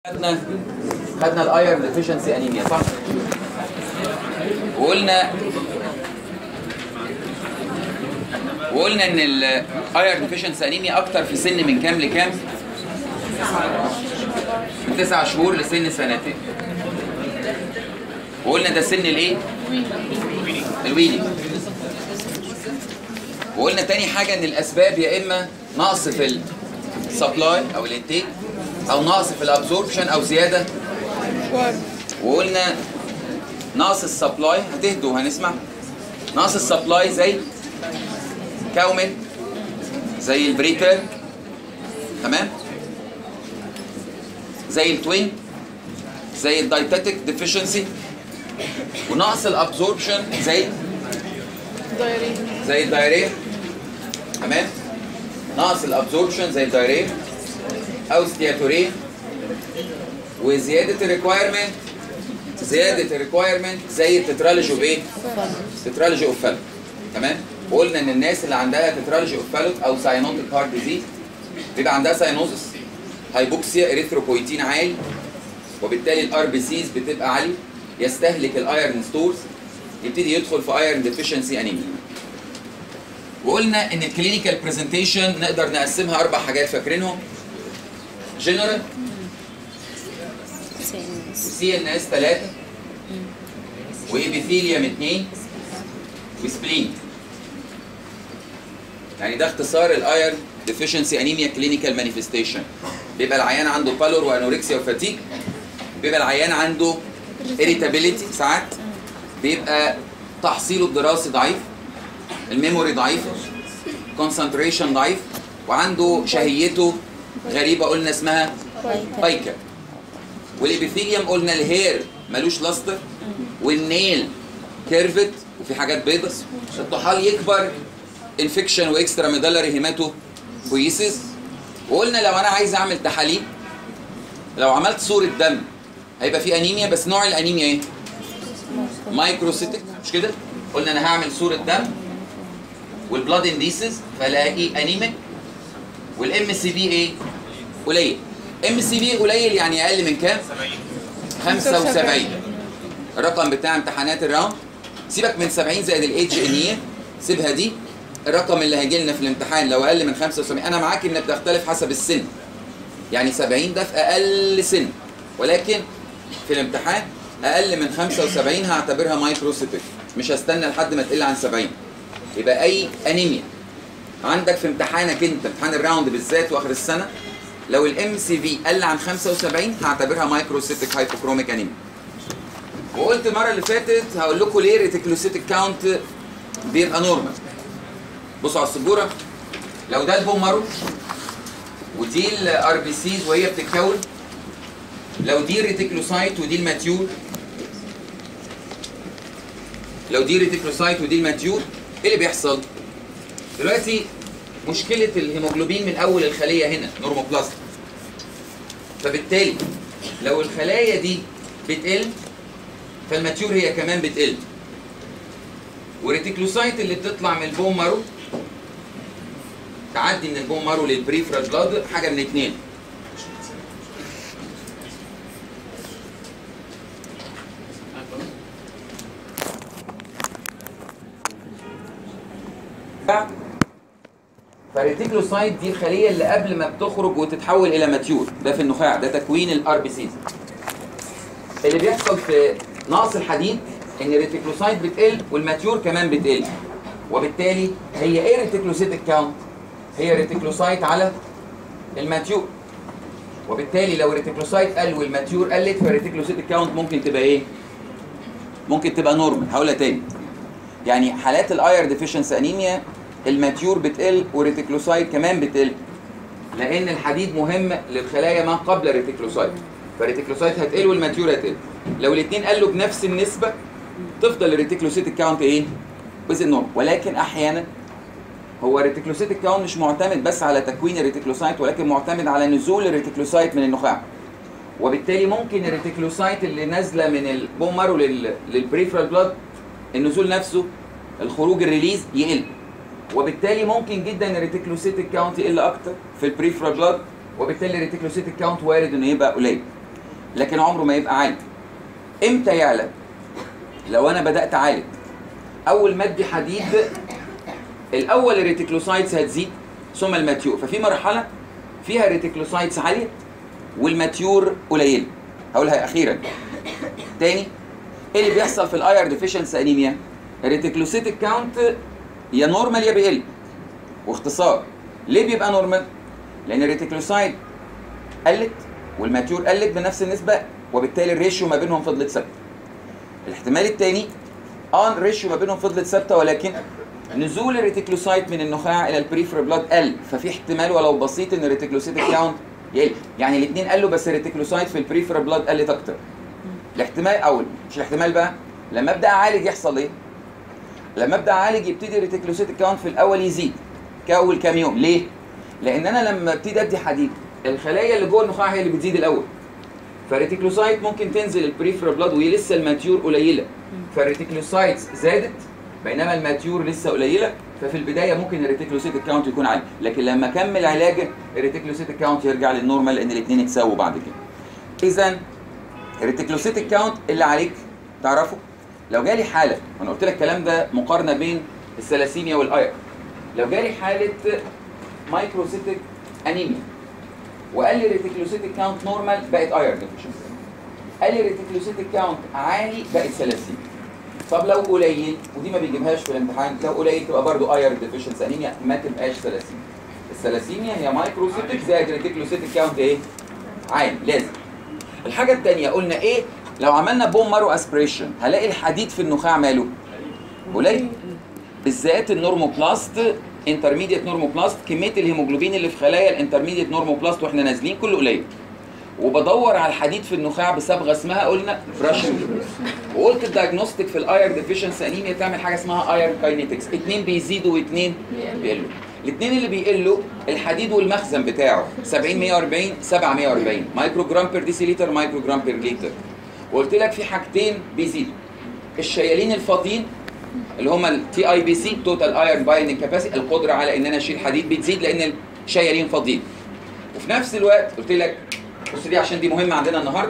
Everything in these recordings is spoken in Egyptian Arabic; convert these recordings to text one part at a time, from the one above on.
خدنا خدنا الايرن ديفيشنسي انيميا صح؟ وقلنا وقلنا ان الايرن ديفيشنسي انيميا اكتر في سن من كام لكام؟ من تسع شهور لسن سنتين وقلنا ده سن الايه؟ الويلي وقلنا تاني حاجه ان الاسباب يا اما نقص في السبلاي او الانتيك او نقص في الابزوربشن او زياده وقلنا نقص السبلاي هتهدوا هنسمع نقص السبلاي زي كاومن زي البريتر تمام زي التوين زي الدايتاتيك ديفيشنسي ونقص الابزوربشن زي زي الدايريه تمام نقص الابزوربشن زي الدايريه او ستياتوريه وزياده الريكوايرمنت زياده الريكوايرمنت زي التترالوجي اوف ايه؟ تترالوجي اوف فالوت تمام؟ وقلنا ان الناس اللي عندها تترالوجي اوف فالوت او ساينوتيك هارت ديزيز بيبقى عندها ساينوزس هايبوكسيا اريثروبويتين عالي وبالتالي الار بي سيز بتبقى عاليه يستهلك الايرن ستورز يبتدي يدخل في ايرن ديفيشنسي انيميا وقلنا ان الكلينيكال برزنتيشن نقدر نقسمها اربع حاجات فاكرينهم جنرال وسي ان اس 3 وابيثيليوم 2 وسبلين يعني ده اختصار الايرن ديفيشنسي انيميا كلينيكال مانيفستيشن بيبقى العيان عنده بالور وانوركسيا وفاتيج بيبقى العيان عنده irritability ساعات بيبقى تحصيله الدراسي ضعيف الميموري ضعيف كونسنتريشن ضعيف وعنده شهيته غريبه قلنا اسمها بايكا والابيثيليوم قلنا الهير ملوش لاستر والنيل كيرفت وفي حاجات بيضة الطحال يكبر انفكشن واكسترا ميدالري هيماتو بويسز وقلنا لو انا عايز اعمل تحاليل لو عملت صورة دم هيبقى في انيميا بس نوع الانيميا ايه؟ مايكروسيتك مش كده؟ قلنا انا هعمل صورة دم والبلاد انديسز فلاقي انيميك والام سي بي ايه؟ قليل ام سي بي قليل يعني اقل من كام؟ 75 الرقم بتاع امتحانات الراوند سيبك من 70 زائد الايدج ان سيبها دي الرقم اللي هيجي لنا في الامتحان لو اقل من 75 انا معاك ان بتختلف حسب السن يعني 70 ده في اقل سن ولكن في الامتحان اقل من 75 هعتبرها مايكروسيتك مش هستنى لحد ما تقل عن 70 يبقى اي انيميا عندك في امتحانك انت امتحان الراوند بالذات واخر السنه لو الام سي في قل عن 75 هعتبرها مايكروسيتك هايبوكروميك انيميا وقلت المره اللي فاتت هقول لكم ليه ريتيكلوسيتك كاونت بيبقى نورمال بصوا على السبوره لو ده البون مارو ودي الار بي سيز وهي بتتكون لو دي ريتيكلوسايت ودي الماتيور لو دي ريتيكلوسايت ودي الماتيور ايه اللي بيحصل؟ دلوقتي مشكله الهيموجلوبين من اول الخليه هنا نورموبلاست فبالتالي لو الخلايا دي بتقل فالماتيور هي كمان بتقل والريتيكلوسايت اللي بتطلع من البون مارو تعدي من البون مارو للبريفرال بلاد حاجه من اتنين فالريتيكلوسايت دي الخليه اللي قبل ما بتخرج وتتحول الى ماتيور ده في النخاع ده تكوين الار بي سيز اللي بيحصل في نقص الحديد ان الريتيكلوسايت بتقل والماتيور كمان بتقل وبالتالي هي ايه ريتيكلوسيتك كاونت هي ريتيكلوسايت على الماتيور وبالتالي لو الريتيكلوسايت قل والماتيور قلت فالريتيكلوسيتك كاونت ممكن تبقى ايه ممكن تبقى نورمال هقولها تاني يعني حالات الاير ديفيشنس انيميا الماتيور بتقل والريتيكلوسايت كمان بتقل لان الحديد مهم للخلايا ما قبل الريتيكلوسايت فالريتيكلوسايت هتقل والماتيور هتقل لو الاثنين قلوا بنفس النسبه تفضل الريتيكلوسيت كاونت ايه وزن نورم ولكن احيانا هو الريتيكلوسيت كاونت مش معتمد بس على تكوين الريتيكلوسايت ولكن معتمد على نزول الريتيكلوسايت من النخاع وبالتالي ممكن الريتيكلوسايت اللي نازله من البون مارو لل... للبريفرال بلاد النزول نفسه الخروج الريليز يقل وبالتالي ممكن جدا الريتيكلوسيت كاونت يقل اكتر في البريفرال بلاد وبالتالي الريتيكلوسيت كاونت وارد انه يبقى قليل لكن عمره ما يبقى عالي امتى يعلى لو انا بدات اعالج اول ما ادي حديد الاول الريتيكلوسايتس هتزيد ثم الماتيور ففي مرحله فيها ريتيكلوسايتس عاليه والماتيور قليل هقولها اخيرا تاني ايه اللي بيحصل في الاير ديفيشنسي انيميا الريتيكلوسيتك كاونت يا نورمال يا بيقل واختصار ليه بيبقى نورمال لان الريتيكلوسايت قلت والماتيور قلت بنفس النسبه وبالتالي الريشيو ما بينهم فضلت ثابته الاحتمال الثاني اه الريشيو ما بينهم فضلت ثابته ولكن نزول الريتيكلوسايت من النخاع الى البريفر بلاد قل ففي احتمال ولو بسيط ان الريتيكلوسيتك كاونت يقل يعني الاثنين قلوا بس الريتيكلوسايت في البريفر بلاد قلت اكتر الاحتمال او مش الاحتمال بقى لما ابدا اعالج يحصل ايه لما ابدا اعالج يبتدي الريتيكلوسيتك كاونت في الاول يزيد كاول كام يوم ليه لان انا لما ابتدي ادي حديد الخلايا اللي جوه النخاع هي اللي بتزيد الاول فالريتيكلوسايت ممكن تنزل البريفر بلاد وهي لسه الماتيور قليله فالريتيكلوسايت زادت بينما الماتيور لسه قليله ففي البدايه ممكن الريتيكلوسيت كاونت يكون عالي لكن لما اكمل علاج الريتيكلوسيت كاونت يرجع للنورمال لان الاثنين اتساووا بعد كده اذا الريتيكلوسيت كاونت اللي عليك تعرفه لو جالي حاله وانا قلت لك الكلام ده مقارنه بين الثلاسيميا والاير لو جالي حاله مايكروسيتك انيميا وقال لي الريتيكلوسيتك كاونت نورمال بقت اير ديفيشنسي قال لي الريتيكلوسيتك كاونت عالي بقت ثلاسيميا طب لو قليل ودي ما بيجيبهاش في الامتحان لو قليل تبقى برضو اير ديفيشنسي انيميا ما تبقاش ثلاسيميا الثلاسيميا هي مايكروسيتك زائد ريتيكلوسيتك كاونت ايه عالي لازم الحاجه الثانيه قلنا ايه لو عملنا بوم مارو اسبريشن هلاقي الحديد في النخاع ماله قليل بالذات النورموبلاست انترميديت نورموبلاست كميه الهيموجلوبين اللي في خلايا الانترميديت نورموبلاست واحنا نازلين كله قليل وبدور على الحديد في النخاع بصبغه اسمها قلنا براشنج وقلت الدايجنوستيك في الاير ديفيشنسي انيميا تعمل حاجه اسمها اير كاينيتكس اثنين بيزيدوا واثنين بيقلوا الاثنين اللي بيقلوا الحديد والمخزن بتاعه 70 140 740 مايكرو جرام بير ديسيليتر مايكرو جرام بير لتر وقلت لك في حاجتين بيزيدوا الشيالين الفاضيين اللي هم التي اي بي سي توتال ايرن بايندنج كاباسيتي القدره على ان انا اشيل حديد بتزيد لان الشيالين فاضيين وفي نفس الوقت قلت لك بص دي عشان دي مهمه عندنا النهارده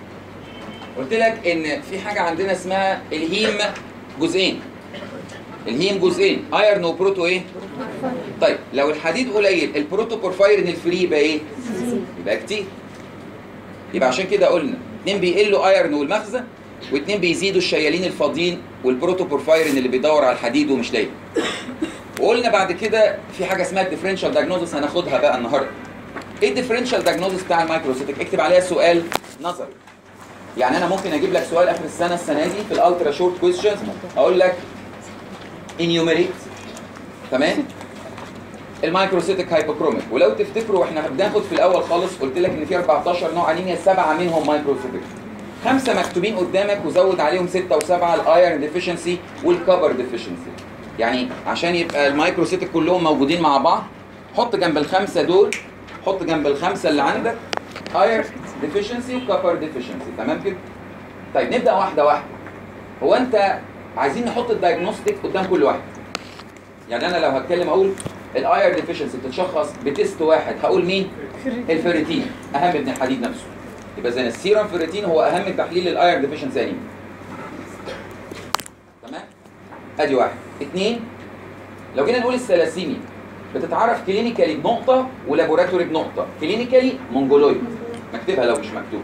قلت لك ان في حاجه عندنا اسمها الهيم جزئين الهيم جزئين ايرن وبروتو ايه طيب لو الحديد قليل البروتو بورفايرين الفري يبقى ايه يبقى كتير يبقى عشان كده قلنا اتنين بيقلوا ايرن والمخزن واتنين بيزيدوا الشيالين الفاضيين والبروتو بورفايرين اللي بيدور على الحديد ومش لاقي وقلنا بعد كده في حاجه اسمها الديفرنشال دايجنوزس هناخدها بقى النهارده ايه الديفرنشال دايجنوزس بتاع المايكروسيتك اكتب عليها سؤال نظري يعني انا ممكن اجيب لك سؤال اخر السنه السنه دي في الالترا شورت كويستشنز اقول لك انيوميريت تمام المايكروسيتك هايبوكروميك ولو تفتكروا واحنا بناخد في الاول خالص قلت لك ان في 14 نوع انيميا سبعه منهم مايكروسيتك خمسه مكتوبين قدامك وزود عليهم سته وسبعه الايرن ديفيشنسي والكبر ديفيشنسي يعني عشان يبقى المايكروسيتك كلهم موجودين مع بعض حط جنب الخمسه دول حط جنب الخمسه اللي عندك ايرن ديفيشنسي وكبر ديفيشنسي تمام كده طيب نبدا واحده واحده هو انت عايزين نحط الدايجنوستيك قدام كل واحد يعني انا لو هتكلم اقول الاير ديفيشنسي بتتشخص بتيست واحد هقول مين الفيريتين اهم من الحديد نفسه يبقى زي السيرم فيريتين هو اهم تحليل الاير ديفيشنسي انيميا تمام ادي واحد اثنين لو جينا نقول الثلاسيميا بتتعرف كلينيكالي بنقطه ولابوراتوري بنقطه كلينيكالي مونجولويد مكتبها لو مش مكتوب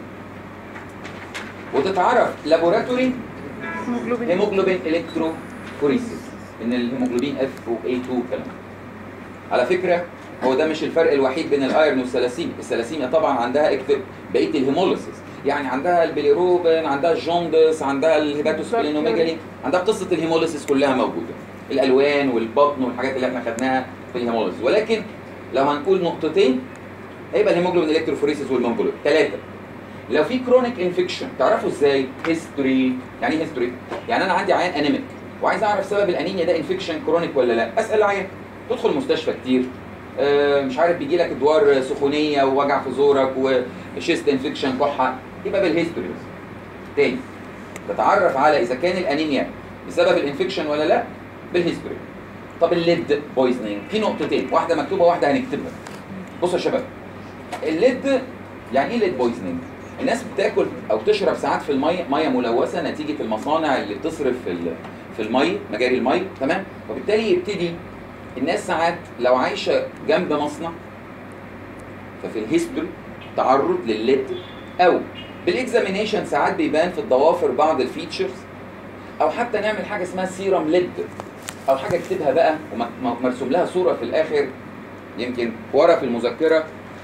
وتتعرف لابوراتوري هيموجلوبين الكتروفوريسيس ان الهيموجلوبين اف و اي 2 والكلام ده. على فكره هو ده مش الفرق الوحيد بين الايرون والثلاسيميا الثلاسيميا طبعا عندها اكتب بقيه الهيموليسيس يعني عندها البيليروبين عندها الجوندس عندها الهيباتوسبلينوميجالي عندها قصه الهيموليسيس كلها موجوده الالوان والبطن والحاجات اللي احنا خدناها في الهيموليسيس ولكن لو هنقول نقطتين هيبقى الهيموجلوبين الكتروفوريسيس والمونجولوبين ثلاثه لو في كرونيك انفكشن تعرفوا ازاي هيستوري يعني ايه هيستوري يعني انا عندي عيان انيميك وعايز اعرف سبب الانيميا ده انفكشن كرونيك ولا لا اسال العيان تدخل مستشفى كتير آه، مش عارف بيجي لك ادوار سخونيه ووجع في زورك وشيست انفكشن كحه يبقى بالهيستوري بس تاني تتعرف على اذا كان الانيميا بسبب الانفكشن ولا لا بالهيستوري طب الليد بويزنينج في نقطتين واحده مكتوبه واحده هنكتبها بصوا يا شباب الليد يعني ايه ليد بويزنينج الناس بتاكل او تشرب ساعات في الميه ميه ملوثه نتيجه المصانع اللي بتصرف في ال- في الميه مجاري الميه تمام وبالتالي يبتدي الناس ساعات لو عايشه جنب مصنع ففي الهيستوري تعرض للليد او بالاكزامينيشن ساعات بيبان في الضوافر بعض الفيتشرز او حتى نعمل حاجه اسمها سيرم ليد او حاجه اكتبها بقى ومرسوم لها صوره في الاخر يمكن ورا في المذكره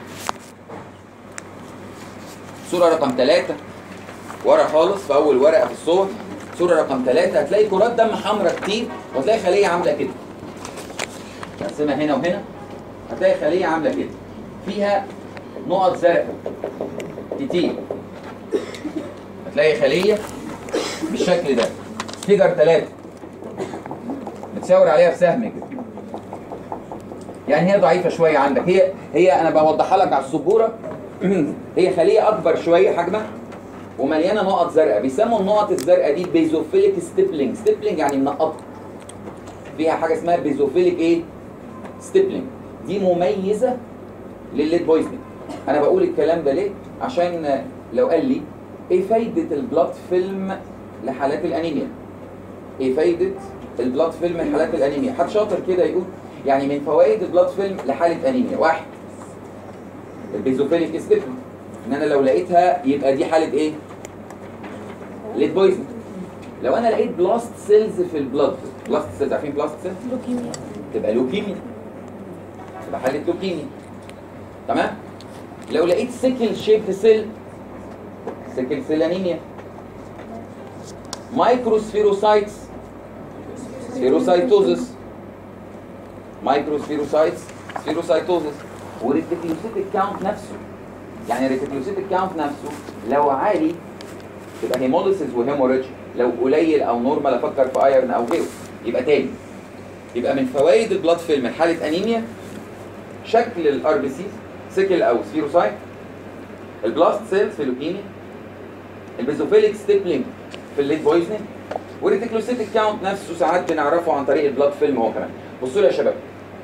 صوره رقم ثلاثة ورا خالص في اول ورقه في الصور صوره رقم ثلاثة هتلاقي كرات دم حمراء كتير وهتلاقي خليه عامله كده نقسمها هنا وهنا هتلاقي خليه عامله كده فيها نقط زرقاء كتير هتلاقي خليه بالشكل ده فيجر ثلاثة متشاور عليها بسهم كده يعني هي ضعيفة شوية عندك هي هي أنا بوضحها لك على السبورة هي خلية أكبر شوية حجمها ومليانة نقط زرقاء بيسموا النقط الزرقاء دي بيزوفيليك ستيبلينج ستيبلينج يعني منقطة فيها حاجة اسمها بيزوفيليك إيه؟ ستيبلينج دي مميزة للليد بويزنج أنا بقول الكلام ده ليه؟ عشان لو قال لي إيه فايدة البلاد فيلم لحالات الأنيميا؟ ايه فايده البلاد فيلم لحالات الانيميا حد شاطر كده يقول يعني من فوائد البلاد فيلم لحاله انيميا واحد البيزوفيليك ستيفن ان انا لو لقيتها يبقى دي حاله ايه ليد بويزن لو انا لقيت بلاست سيلز في البلاد بلاست سيلز عارفين بلاست سيلز لوكيميا تبقى لوكيميا تبقى حاله لوكيميا تمام لو لقيت سيكل شيبد سيل سيكل سيل انيميا مايكروسفيروسايتس سفيروسايتوزس مايكروسفيروسايتس سفيروسايتوزس والريتيكولوسيتيك كاونت نفسه يعني الريتيكولوسيتيك كاونت نفسه لو عالي تبقى هيموليسيس وهيموريدج لو قليل او نورمال افكر في ايرن او غيره يبقى تاني يبقى من فوائد البلاد فيلم حاله انيميا شكل الار بي سي سيكل او سفيروسايت البلاست سيلز في اللوكيميا البيزوفيليك ستيبلينج في الليد بويزنينج والريتيكلوسيتيك كاونت نفسه ساعات بنعرفه عن طريق البلاد فيلم هو كمان بصوا لي يا شباب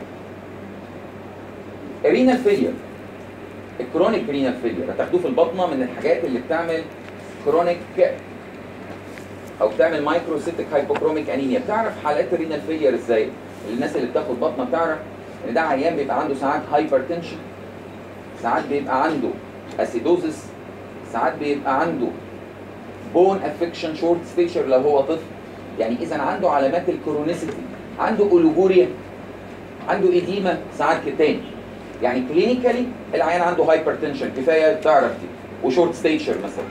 الرينال فيلير الكرونيك رينال فيلير هتاخدوه في البطنه من الحاجات اللي بتعمل كرونيك او بتعمل مايكروسيتيك هايبوكروميك انيميا بتعرف حالات الرينال فيلير ازاي الناس اللي بتاخد بطنه بتعرف ان ده عيان بيبقى عنده ساعات هايبرتنشن ساعات بيبقى عنده اسيدوزس ساعات بيبقى عنده بون افكشن شورت ستيشر لو هو طفل يعني اذا عنده علامات الكرونيسيتي عنده اولوجوريا عنده ايديما ساعات كتاني يعني كلينيكالي العيان عنده هايبرتنشن كفايه تعرف دي وشورت ستيشر مثلا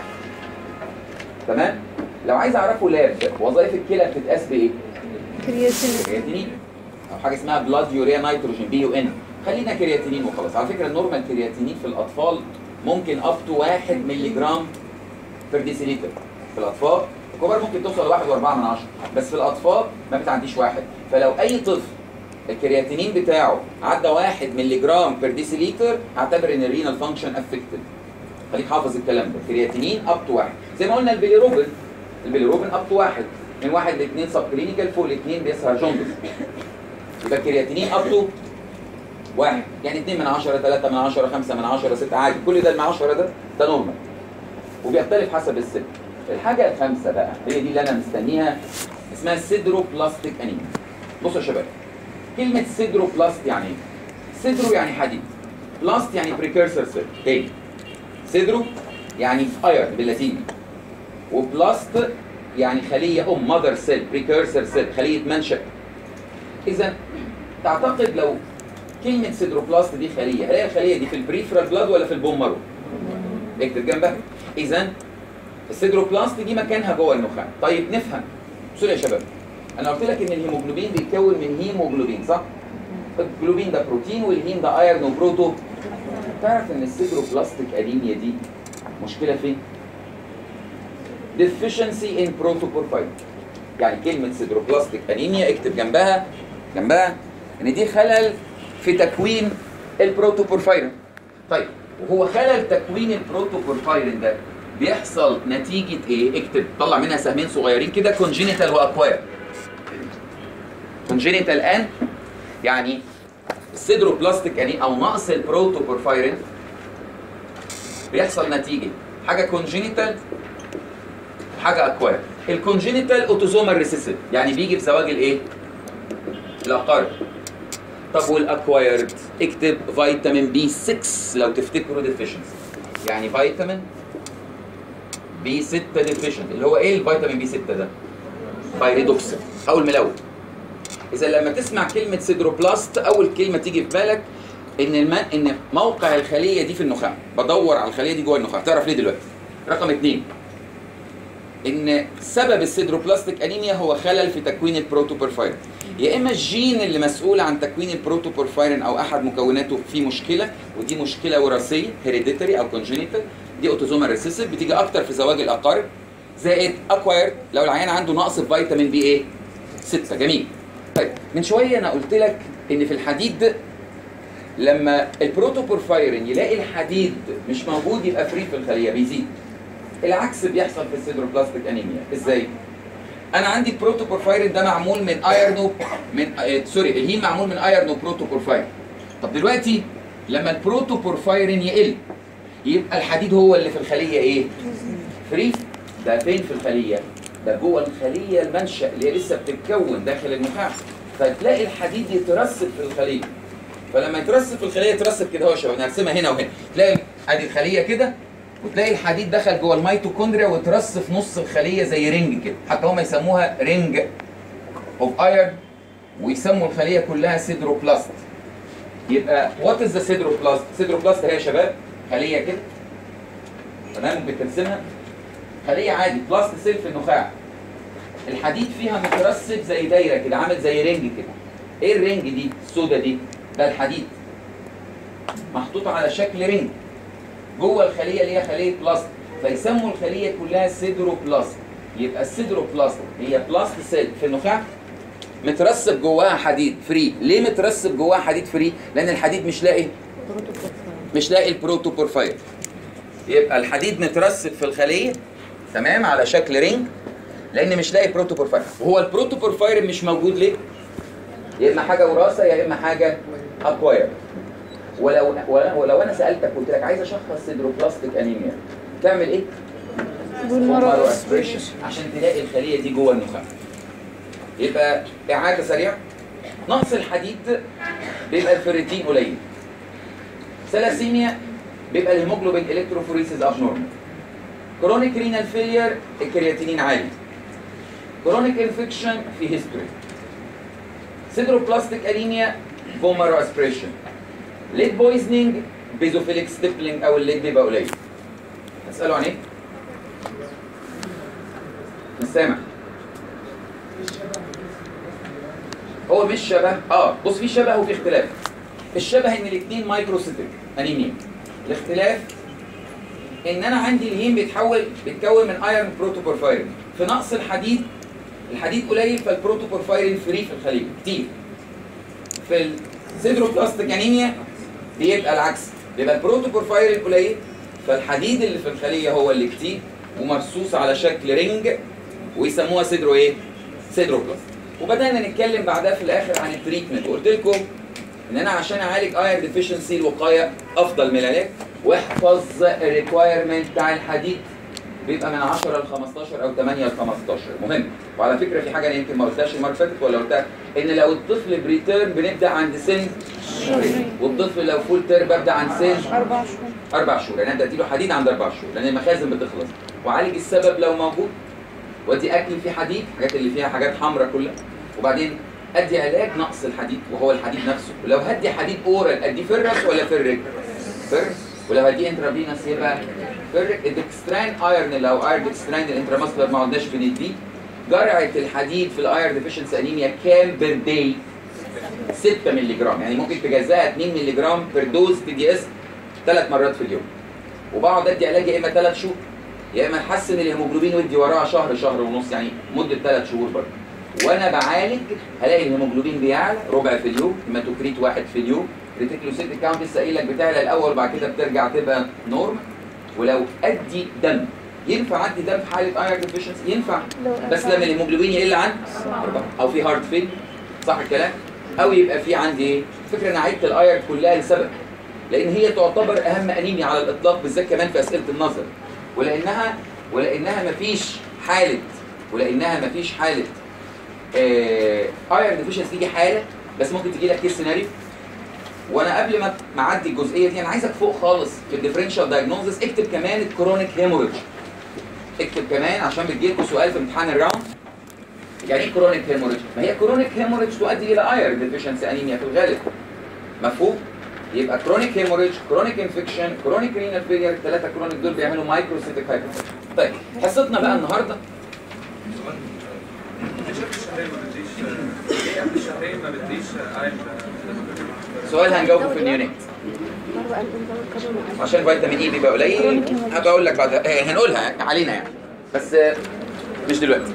تمام لو عايز اعرفه لاب وظائف الكلى بتتقاس بايه؟ كرياتين كرياتينين او حاجه اسمها بلاد يوريا نيتروجين بي يو ان خلينا كرياتينين وخلاص على فكره النورمال كرياتينين في الاطفال ممكن اب تو 1 مللي جرام بير ديسيليتر في الاطفال الكبار ممكن توصل لواحد واربعة من عشرة بس في الاطفال ما بتعديش واحد فلو اي طفل الكرياتينين بتاعه عدى واحد مللي جرام بير ديسيليتر اعتبر ان الرينال فانكشن افكتد خليك حافظ الكلام ده كرياتينين اب تو واحد زي ما قلنا البيليروبين البيليروبين اب تو واحد من واحد لاثنين سب كلينيكال فوق الاثنين بيظهر جوندس يبقى الكرياتينين اب تو واحد يعني 2 من 10 3 من 10 5 من 10 6 عادي كل ده من 10 ده ده نورمال وبيختلف حسب السن الحاجه الخامسه بقى هي دي اللي انا مستنيها اسمها سيدرو بلاستيك انيميا بصوا يا شباب كلمه سيدرو بلاست يعني ايه سيدرو يعني حديد بلاست يعني بريكيرسر سيل تاني سيدرو يعني ايرن باللاتيني وبلاست يعني خليه ام ماذر سيل بريكيرسر سيل خليه منشأ اذا تعتقد لو كلمه سيدروبلاست دي خليه هل هي الخليه دي في البريفرال بلاد ولا في البون مارو اكتب جنبها اذا السيدروبلاست دي مكانها جوه النخاع طيب نفهم بصوا يا شباب انا قلت لك ان الهيموجلوبين بيتكون من هيموجلوبين صح الجلوبين ده بروتين والهيم ده ايرون وبروتو تعرف ان السيدروبلاستيك انيميا دي مشكله فين deficiency in protoporphyrin يعني كلمة سيدروبلاستيك انيميا اكتب جنبها جنبها ان دي خلل في تكوين البروتوبورفايرين طيب وهو خلل تكوين البروتوبورفايرين ده بيحصل نتيجة ايه؟ اكتب طلع منها سهمين صغيرين كده كونجينيتال واكواير كونجينيتال ان يعني السيدروبلاستيك انيميا او نقص البروتوبورفايرين بيحصل نتيجة حاجه كونجينيتال حاجه اكواير الكونجينيتال اوتوزومال ريسيسيف يعني بيجي في زواج الايه الاقارب طب والاكوايرد اكتب فيتامين بي 6 لو تفتكروا ديفيشنسي يعني فيتامين بي 6 ديفيشنت اللي هو ايه الفيتامين بي 6 ده بايريدوكسين او الملون اذا لما تسمع كلمه سيدروبلاست اول كلمه تيجي في بالك ان الم... ان موقع الخليه دي في النخاع بدور على الخليه دي جوه النخاع تعرف ليه دلوقتي رقم اثنين ان سبب السيدروبلاستيك انيميا هو خلل في تكوين البروتوبورفايرين يا اما الجين اللي مسؤول عن تكوين البروتوبورفايرين او احد مكوناته فيه مشكله ودي مشكله وراثيه هيريديتري او كونجينيتال دي اوتوزومال ريسيسيف بتيجي اكتر في زواج الاقارب زائد اكوايرد لو العيان عنده نقص في فيتامين بي ايه 6 جميل طيب من شويه انا قلت لك ان في الحديد لما البروتوبورفايرين يلاقي الحديد مش موجود يبقى فري في الخليه بيزيد العكس بيحصل في السيدروبلاستيك انيميا ازاي انا عندي البروتوبورفايرين ده معمول من ايرنو من آه سوري الهيم معمول من ايرنو بروتوبورفايرين طب دلوقتي لما البروتوبورفايرين يقل يبقى الحديد هو اللي في الخليه ايه فري ده فين في الخليه ده جوه الخليه المنشا اللي هي لسه بتتكون داخل النخاع فتلاقي الحديد يترسب في الخليه فلما يترسب في الخليه يترسب كده اهو يا شباب نرسمها هنا وهنا تلاقي ادي الخليه كده وتلاقي الحديد دخل جوه الميتوكوندريا وترص في نص الخليه زي رينج كده حتى هم يسموها رينج اوف ايرن ويسموا الخليه كلها سيدروبلاست يبقى وات از ذا سيدروبلاست سيدروبلاست هي يا شباب خليه كده تمام بترسمها خليه عادي بلاست سيل في النخاع الحديد فيها مترسب زي دايره كده عامل زي رينج كده ايه الرينج دي السودا دي ده الحديد محطوط على شكل رينج جوه الخليه اللي هي خليه بلاست فيسموا الخليه كلها سيدروبلاست يبقى السيدروبلاست هي بلاست سيل في النخاع مترسب جواها حديد فري ليه مترسب جواها حديد فري لان الحديد مش لاقي مش لاقي البروتوبورفاير يبقى الحديد مترسب في الخليه تمام على شكل رينج لان مش لاقي بروتوبورفاير وهو البروتوبورفاير مش موجود ليه يا اما حاجه وراثه يا اما حاجه اكواير ولو ولو انا سالتك قلت لك عايز اشخص سيدروبلاستيك انيميا تعمل ايه؟ بالمرة اسبريشن عشان تلاقي الخليه دي جوه النخاع يبقى اعاده سريعه نقص الحديد بيبقى الفيريتين قليل ثلاسيميا بيبقى الهيموجلوبين الكتروفوريسيس اب نورمال كرونيك رينال فيلير الكرياتينين عالي كرونيك انفكشن في هيستوري سيدروبلاستيك انيميا بومارو اسبريشن ليد بويزنينج بيزوفيليك ستيبلينج او الليد بيبقى قليل هتسالوا عن ايه؟ مش سامع هو مش شبه اه بص في شبه وفي اختلاف الشبه ان الاثنين مايكروسيتيك انيميا الاختلاف ان انا عندي الهيم بيتحول بيتكون من ايرون بروتوبورفايرين في نقص الحديد الحديد قليل فالبروتوبورفايرين فري في الخليه كتير في السيدروبلاستيك انيميا بيبقى العكس بيبقى البروتوبورفايرين قليل فالحديد اللي في الخليه هو اللي كتير ومرصوص على شكل رينج ويسموها سيدرو ايه؟ سيدروبلاست وبدانا نتكلم بعدها في الاخر عن التريتمنت وقلت لكم ان انا عشان اعالج اير ديفيشنسي الوقايه افضل من العلاج واحفظ الريكوايرمنت بتاع الحديد بيبقى من 10 ل 15 او 8 ل 15 مهم وعلى فكره في حاجه انا يمكن ما قلتهاش المره اللي فاتت ولا قلتها ان لو الطفل بريتيرم بنبدا عند سن والطفل لو فول تيرم ببدا عند سن أربع شهور اربع شهور يعني انت اديله حديد عند اربع شهور لان المخازن بتخلص وعالج السبب لو موجود وادي اكل فيه حديد الحاجات اللي فيها حاجات حمراء كلها وبعدين ادي علاج نقص الحديد وهو الحديد نفسه ولو هدي حديد اورال ادي فرس ولا فرج فرس ولو هدي انترافينوس يبقى فرج الدكستران ايرن لو اير دكستران الانتراماسكولار ما قلناش بنديه جرعه الحديد في الاير ديفيشنسي انيميا كام بير داي 6 مللي جرام يعني ممكن تجزاها 2 مللي جرام بير دوز تي دي اس ثلاث مرات في اليوم وبقعد ادي علاج يا اما ثلاث شهور يا اما احسن الهيموجلوبين ودي وراها شهر شهر ونص يعني مده ثلاث شهور برضه وانا بعالج هلاقي الهيموجلوبين بيعلى ربع في اليوم هيماتوكريت واحد في اليوم ريتيكلوسيت كاونت لسه قايل لك بتعلى الاول وبعد كده بترجع تبقى نورم ولو ادي دم ينفع ادي دم في حاله ايرون ديفيشنسي ينفع لو بس لما الهيموجلوبين يقل عن أربعة او في هارت فيل صح الكلام او يبقى في عندي ايه فكره انا عدت الايرون كلها لسبب لان هي تعتبر اهم انيميا على الاطلاق بالذات كمان في اسئله النظر ولانها ولانها مفيش حاله ولانها مفيش حاله ايرن ديفيشنسي تيجي حاله بس ممكن تجي لك كيس سيناريو وانا قبل ما ما اعدي الجزئيه دي انا عايزك فوق خالص في الديفرنشال دايجنوزس اكتب كمان الكرونيك هيموريدج اكتب كمان عشان بتجيلكوا سؤال في امتحان الراوند يعني ايه كرونيك هيموريدج؟ ما هي كرونيك هيموريدج تؤدي الى ايرن ديفيشنسي انيميا في الغالب مفهوم؟ يبقى كرونيك هيموريدج كرونيك انفكشن كرونيك رينال فيلير الثلاثه كرونيك دول بيعملوا مايكروسيتيك هايبرتنشن طيب حصتنا بقى النهارده ليش قبل الشهرين ما بديش ليه قبل الشهرين ما بديش ايرن سؤال هنجاوبه في النيونات عشان فيتامين اي بيبقى قليل هبقى اقول لك بعد آه، هنقولها علينا يعني بس آه، مش دلوقتي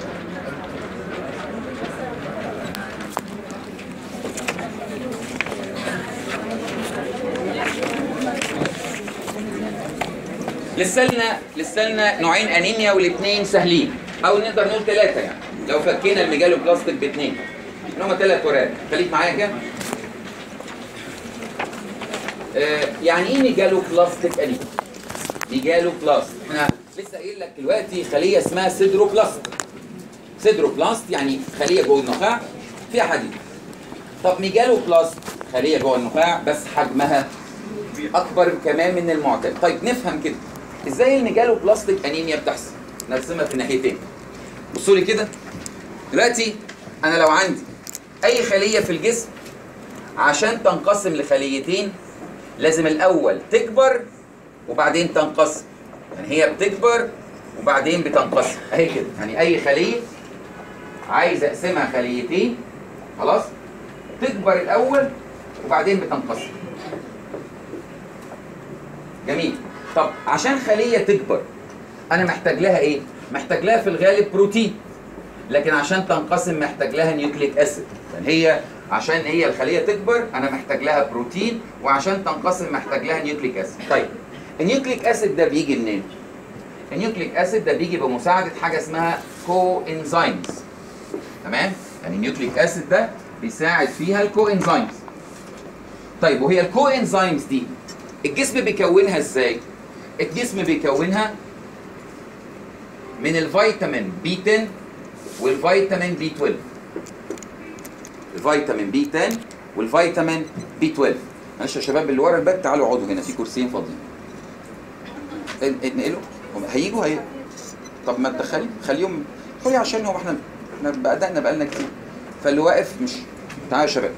لسه لنا لسه لنا نوعين انيميا والاثنين سهلين او نقدر نقول ثلاثه يعني لو فكينا الميجالو بلاستيك باثنين ان هم ثلاث ورقات خليك معايا كده آه، يعني ايه ميجالو بلاستيك انيميا؟ ميجالو بلاست احنا لسه قايل لك دلوقتي خليه اسمها سيدروبلاست سيدروبلاست يعني خليه جوه النخاع فيها حديد طب ميجالو بلاست خليه جوه النخاع بس حجمها اكبر كمان من المعتاد طيب نفهم كده ازاي الميجالو بلاستيك انيميا بتحصل نرسمها في ناحيتين بصوا لي كده دلوقتي انا لو عندي اي خليه في الجسم عشان تنقسم لخليتين لازم الاول تكبر وبعدين تنقسم يعني هي بتكبر وبعدين بتنقسم اهي كده يعني اي خليه عايز اقسمها خليتين خلاص تكبر الاول وبعدين بتنقسم جميل طب عشان خليه تكبر انا محتاج لها ايه محتاج لها في الغالب بروتين لكن عشان تنقسم محتاج لها نيوكليك اسيد يعني هي عشان هي الخليه تكبر انا محتاج لها بروتين وعشان تنقسم محتاج لها نيوكليك اسيد طيب النيوكليك اسيد ده بيجي منين النيوكليك اسيد ده بيجي بمساعده حاجه اسمها كو انزيمز تمام يعني النيوكليك اسيد ده بيساعد فيها الكو انزيمز طيب وهي الكو انزيمز دي الجسم بيكونها ازاي الجسم بيكونها من الفيتامين بي 10 والفيتامين بي 12 الفيتامين بي 10 والفيتامين بي 12 معلش يا شباب اللي ورا الباب تعالوا اقعدوا هنا في كرسيين فاضيين ان- انقلوا هم هيجوا هي طب ما تدخلي خليهم خلي عشان هو احنا احنا بدأنا بقالنا كتير فاللي واقف مش تعالوا يا شباب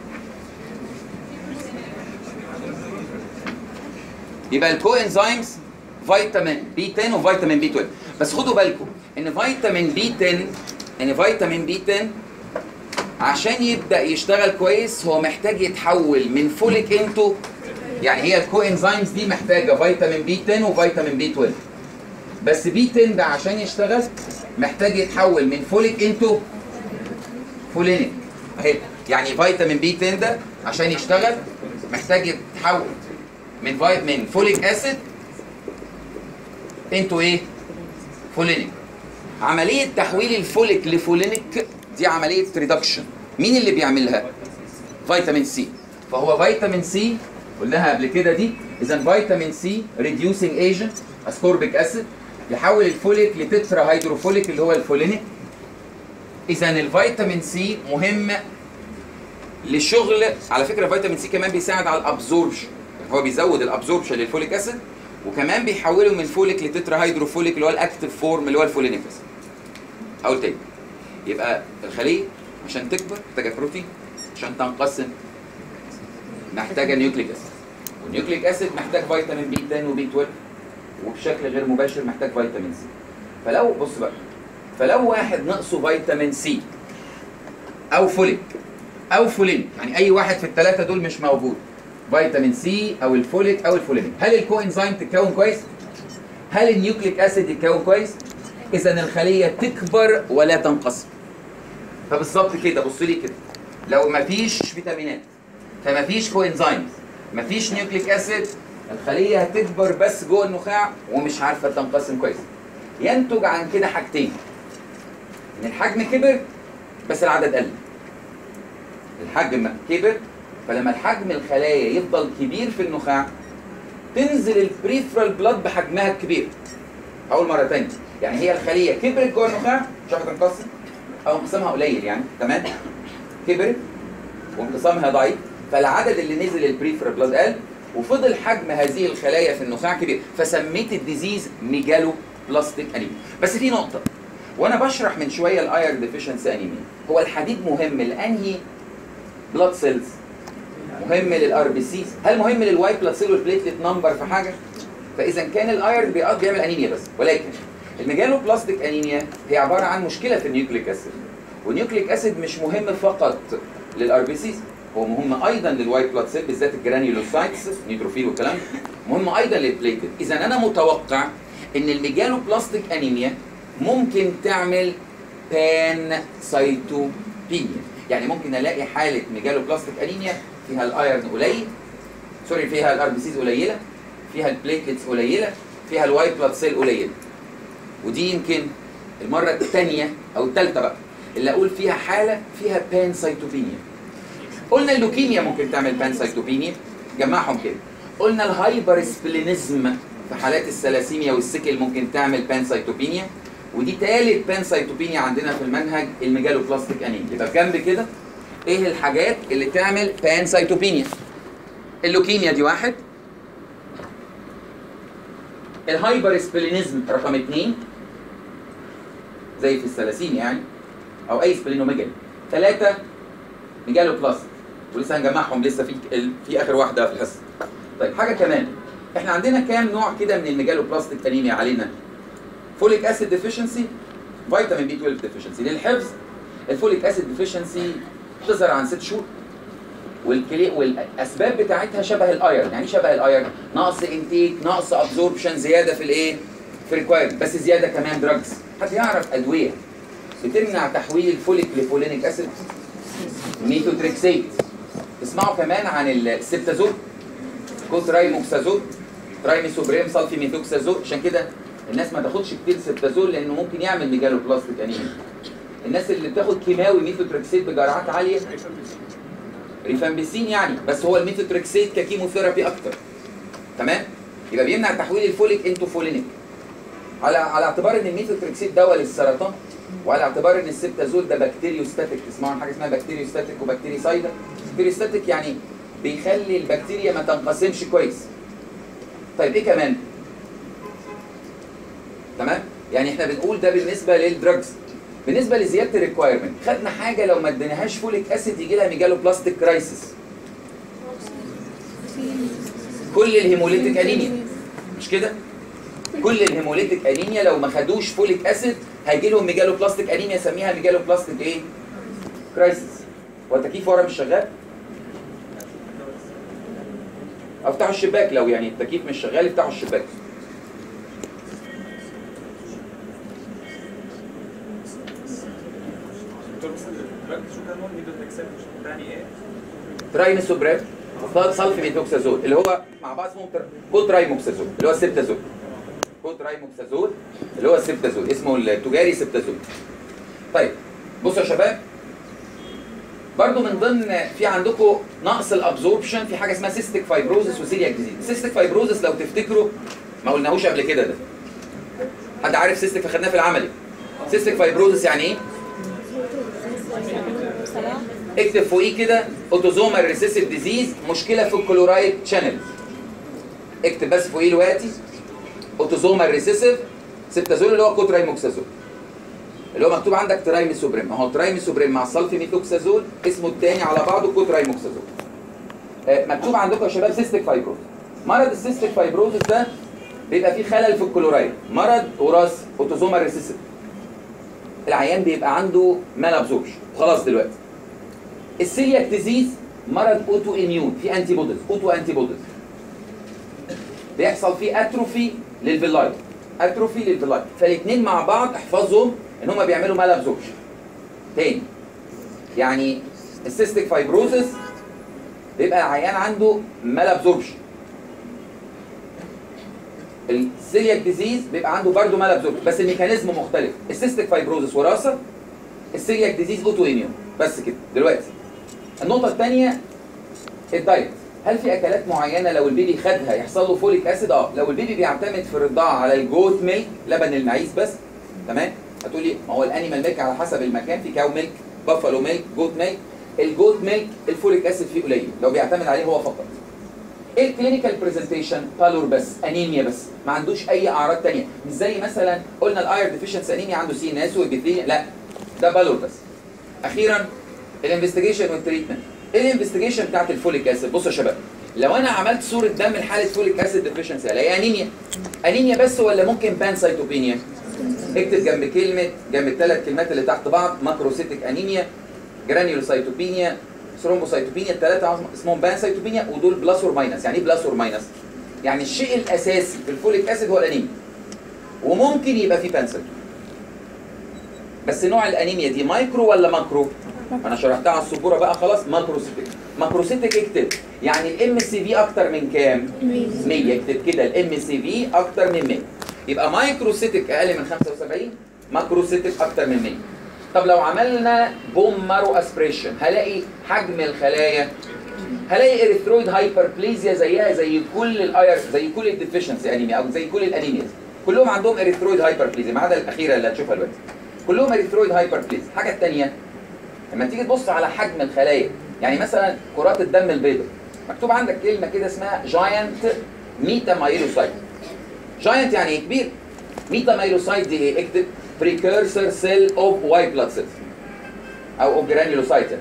يبقى الكو انزيمز فيتامين بي 10 وفيتامين بي 12 بس خدوا بالكم ان فيتامين بي 10 ان فيتامين بي 10 عشان يبدا يشتغل كويس هو محتاج يتحول من فوليك انتو يعني هي الكو انزيمز دي محتاجه فيتامين بي 10 وفيتامين بي 12 بس بي 10 ده عشان يشتغل محتاج يتحول من فوليك انتو فولينيك اهي يعني فيتامين بي 10 ده عشان يشتغل محتاج يتحول من فايت من فوليك اسيد انتو ايه فولينيك عمليه تحويل الفوليك لفولينيك دي عمليه ريدكشن مين اللي بيعملها فيتامين سي فهو فيتامين سي قلناها قبل كده دي اذا فيتامين سي ريديوسينج ايجنت اسكوربيك اسيد يحول الفوليك لتترا هيدروفوليك اللي هو الفولينيك اذا الفيتامين سي مهم لشغل على فكره فيتامين سي كمان بيساعد على الابزوربشن هو بيزود الابزوربشن للفوليك اسيد وكمان بيحوله من فوليك لتترا هيدروفوليك اللي هو الاكتيف فورم اللي هو الفولينيك اسيد اقول تاني يبقى الخليه عشان تكبر محتاجه بروتين عشان تنقسم محتاجه نيوكليك اسيد والنيوكليك اسيد محتاج فيتامين بي 10 وبي 12 وبشكل غير مباشر محتاج فيتامين سي فلو بص بقى فلو واحد نقصه فيتامين سي او فوليك او فولينيك يعني اي واحد في الثلاثه دول مش موجود فيتامين سي او الفوليك او الفولينيك هل الكو انزيم تتكون كويس هل النيوكليك اسيد يتكون كويس اذا الخليه تكبر ولا تنقسم فبالظبط كده بص لي كده لو مفيش فيتامينات فمفيش كو انزيمز مفيش نيوكليك اسيد الخليه هتكبر بس جوه النخاع ومش عارفه تنقسم كويس ينتج عن كده حاجتين ان الحجم كبر بس العدد قل الحجم كبر فلما الحجم الخلايا يفضل كبير في النخاع تنزل البريفرال بلاد بحجمها الكبير هقول مره ثانيه يعني هي الخليه كبرت جوه النخاع مش عارفه تنقسم او انقسامها قليل يعني تمام كبرت وانقسامها ضعيف فالعدد اللي نزل البريفر بلاد قل وفضل حجم هذه الخلايا في النخاع كبير فسميت الديزيز ميجالو بلاستيك انيميا بس في نقطه وانا بشرح من شويه الاير ديفيشنسي انيميا هو الحديد مهم لانهي بلاد سيلز مهم للار بي سيز هل مهم للوايت بلاد سيل والبليتلت نمبر في حاجه فاذا كان الايرن بيقض بيعمل انيميا بس ولكن الميجالو بلاستيك انيميا هي عباره عن مشكله في النيوكليك اسيد والنيوكليك اسيد مش مهم فقط للار بي سيز هو مهم ايضا للوايت بلاد سيل بالذات الجرانيولوسايتس نيوتروفيل والكلام ده مهم ايضا للبليتلت اذا انا متوقع ان الميجالو بلاستيك انيميا ممكن تعمل بان سايتوبينيا يعني ممكن الاقي حاله ميجالو بلاستيك انيميا فيها الايرن قليل سوري فيها الار بي سيز قليله فيها البليتلتس قليله فيها الوايت بلاد سيل قليله ودي يمكن المره الثانيه او الثالثه بقى اللي اقول فيها حاله فيها بان سايتوبينيا قلنا اللوكيميا ممكن تعمل بان سايتوبينيا جمعهم كده قلنا الهايبر سبلينيزم في حالات الثلاسيميا والسكل ممكن تعمل بان سايتوبينيا ودي تالت بان سايتوبينيا عندنا في المنهج الميجالو بلاستيك انيميا يبقى في جنب كده ايه الحاجات اللي تعمل بان سايتوبينيا اللوكيميا دي واحد الهايبر سبلينيزم رقم اثنين زي في الثلاسيميا يعني او اي سبلينوميجالي ثلاثة ميجالو بلاستيك ولسه هنجمعهم لسه في في اخر واحده في الحصه طيب حاجه كمان احنا عندنا كام نوع كده من الميجالو بلاستيك انيميا علينا فوليك اسيد ديفيشنسي فيتامين بي 12 ديفيشنسي للحفظ الفوليك اسيد ديفيشنسي بتظهر عن ست شهور والكلي والاسباب بتاعتها شبه الايرن يعني إيه شبه الايرن نقص انتيك نقص ابزوربشن زياده في الايه في ريكوايرمنت بس زياده كمان دراجز حد يعرف ادويه بتمنع تحويل الفوليك لفولينيك اسيد ميثوتريكسيت اسمعوا كمان عن السبتازول كوترايموكسازول ترايميسوبريم سلفي ميثوكسازول عشان كده الناس ما تاخدش كتير سبتازول لانه ممكن يعمل ميجالو بلاستيك انيميا الناس اللي بتاخد كيماوي ميثوتريكسيت بجرعات عاليه ريفامبيسين يعني بس هو الميثوتريكسيت ككيموثيرابي اكتر تمام يبقى بيمنع تحويل الفوليك انتو فولينيك على على اعتبار ان الميثوتريكسيت دواء للسرطان وعلى اعتبار ان السبتازول ده بكتيريوستاتيك تسمعوا عن حاجه اسمها بكتيريوستاتيك وبكتيريسايدا بكتيريوستاتيك يعني بيخلي البكتيريا ما تنقسمش كويس طيب ايه كمان تمام يعني احنا بنقول ده بالنسبه للدراجز بالنسبه لزياده الريكوايرمنت خدنا حاجه لو ما اديناهاش فوليك اسيد يجي لها ميجالو بلاستيك كرايسيس كل الهيموليتيك انيميا مش كده كل الهيموليتيك انيميا لو ما خدوش فوليك اسيد هيجي لهم ميجالو بلاستيك انيميا سميها ميجالو بلاستيك ايه كرايسيس هو التكييف ورا مش شغال افتحوا الشباك لو يعني التكييف مش شغال افتحوا الشباك دكتور بس دلوقتي شو كان هون ميدوتريكسيت ثاني ايه؟ ترايميسوبريب وفضل سلفي ميثوكسازول اللي هو مع بعض اسمهم تر- كوترايموكسازول اللي هو السبتازول كوترايموكسازول اللي هو السبتازول اسمه التجاري سبتازول طيب بصوا يا شباب برضو من ضمن في عندكم نقص الابزوربشن في حاجه اسمها سيستيك فايبروزس وسيلياك ديزيز سيستيك فايبروزس لو تفتكروا ما قلناهوش قبل كده ده حد عارف سيستيك فخدناه في العملي سيستيك فايبروزس يعني ايه سلام اكتب فوقيه كده اوتوزومال ريسيسيف ديزيز مشكله في الكلورايد شانل اكتب بس فوقيه دلوقتي اوتوزومال ريسيسيف سبتازول اللي هو كوترايموكسازول اللي هو مكتوب عندك ترايميسوبريم اهو ترايميسوبريم مع السلفي ميثوكسازول اسمه الثاني على بعضه كوترايموكسازول آه، مكتوب عندكم يا شباب سيستيك فايبروز مرض السيستيك فايبروزس ده بيبقى فيه خلل في الكلورايد مرض وراثي اوتوزومال ريسيسيف العيان بيبقى عنده مال ابزوربشن خلاص دلوقتي السيلياك ديزيز مرض اوتو اميون في انتي بوديز اوتو انتي بوديز بيحصل فيه اتروفي للفيلاي اتروفي للفيلاي فالاثنين مع بعض احفظهم ان هم بيعملوا مال ابزوربشن تاني يعني السيستيك فايبروزس بيبقى العيان عنده مال ابزوربشن السيلياك ديزيز بيبقى عنده برضه مال ابزوربشن بس الميكانيزم مختلف السيستيك فايبروزس وراثه السيلياك ديزيز اوتو اميون بس كده دلوقتي النقطة الثانية الدايت هل في اكلات معينه لو البيبي خدها يحصل له فوليك اسيد اه لو البيبي بيعتمد في الرضاعه على الجوت ميلك لبن المعيز بس تمام هتقولي ما هو الانيمال ميلك على حسب المكان في كاو ميلك بافالو ميلك جوت ميلك الجوت ميلك الفوليك اسيد فيه قليل لو بيعتمد عليه هو فقط ايه الكلينيكال برزنتيشن بالور بس انيميا بس ما عندوش اي اعراض تانية مش زي مثلا قلنا الاير ديفيشنس انيميا عنده سي ناس وابيثيليا لا ده بالور بس اخيرا الانفستيجيشن والتريتمنت ايه الانفستيجيشن بتاعت الفوليك اسيد بصوا يا شباب لو انا عملت صوره دم لحاله فوليك اسيد ديفيشنسي الاقي انيميا انيميا بس ولا ممكن بانسايتوبينيا اكتب جنب كلمه جنب الثلاث كلمات اللي تحت بعض ماكروسيتك انيميا جرانيولوسايتوبينيا ثرومبوسايتوبينيا الثلاثه اسمهم بانسايتوبينيا ودول بلس اور ماينس يعني ايه بلس اور ماينس يعني الشيء الاساسي في الفوليك اسيد هو الانيميا وممكن يبقى فيه بانسايتوبينيا بس نوع الانيميا دي مايكرو ولا ماكرو انا شرحتها على السبوره بقى خلاص ماكروسيتك ماكروسيتك اكتب يعني الام سي في اكتر من كام 100 اكتب كده الام سي في اكتر من 100 يبقى مايكروسيتك اقل من 75 ماكروسيتك اكتر من 100 طب لو عملنا بوم مارو اسبريشن هلاقي حجم الخلايا هلاقي اريثرويد هايبربليزيا زيها زي كل الاير زي كل الديفيشنسي انيميا او زي كل الانيمياز كلهم عندهم اريثرويد هايبربليزيا ما عدا الاخيره اللي هتشوفها دلوقتي كلهم اريثرويد هايبربليزيا الحاجه الثانيه لما تيجي تبص على حجم الخلايا يعني مثلا كرات الدم البيضاء مكتوب عندك كلمه كده اسمها جاينت ميتا مايلوسايت جاينت يعني ايه كبير ميتا مايلوسايت دي ايه اكتب precursor cell of white blood cells او of granulocyte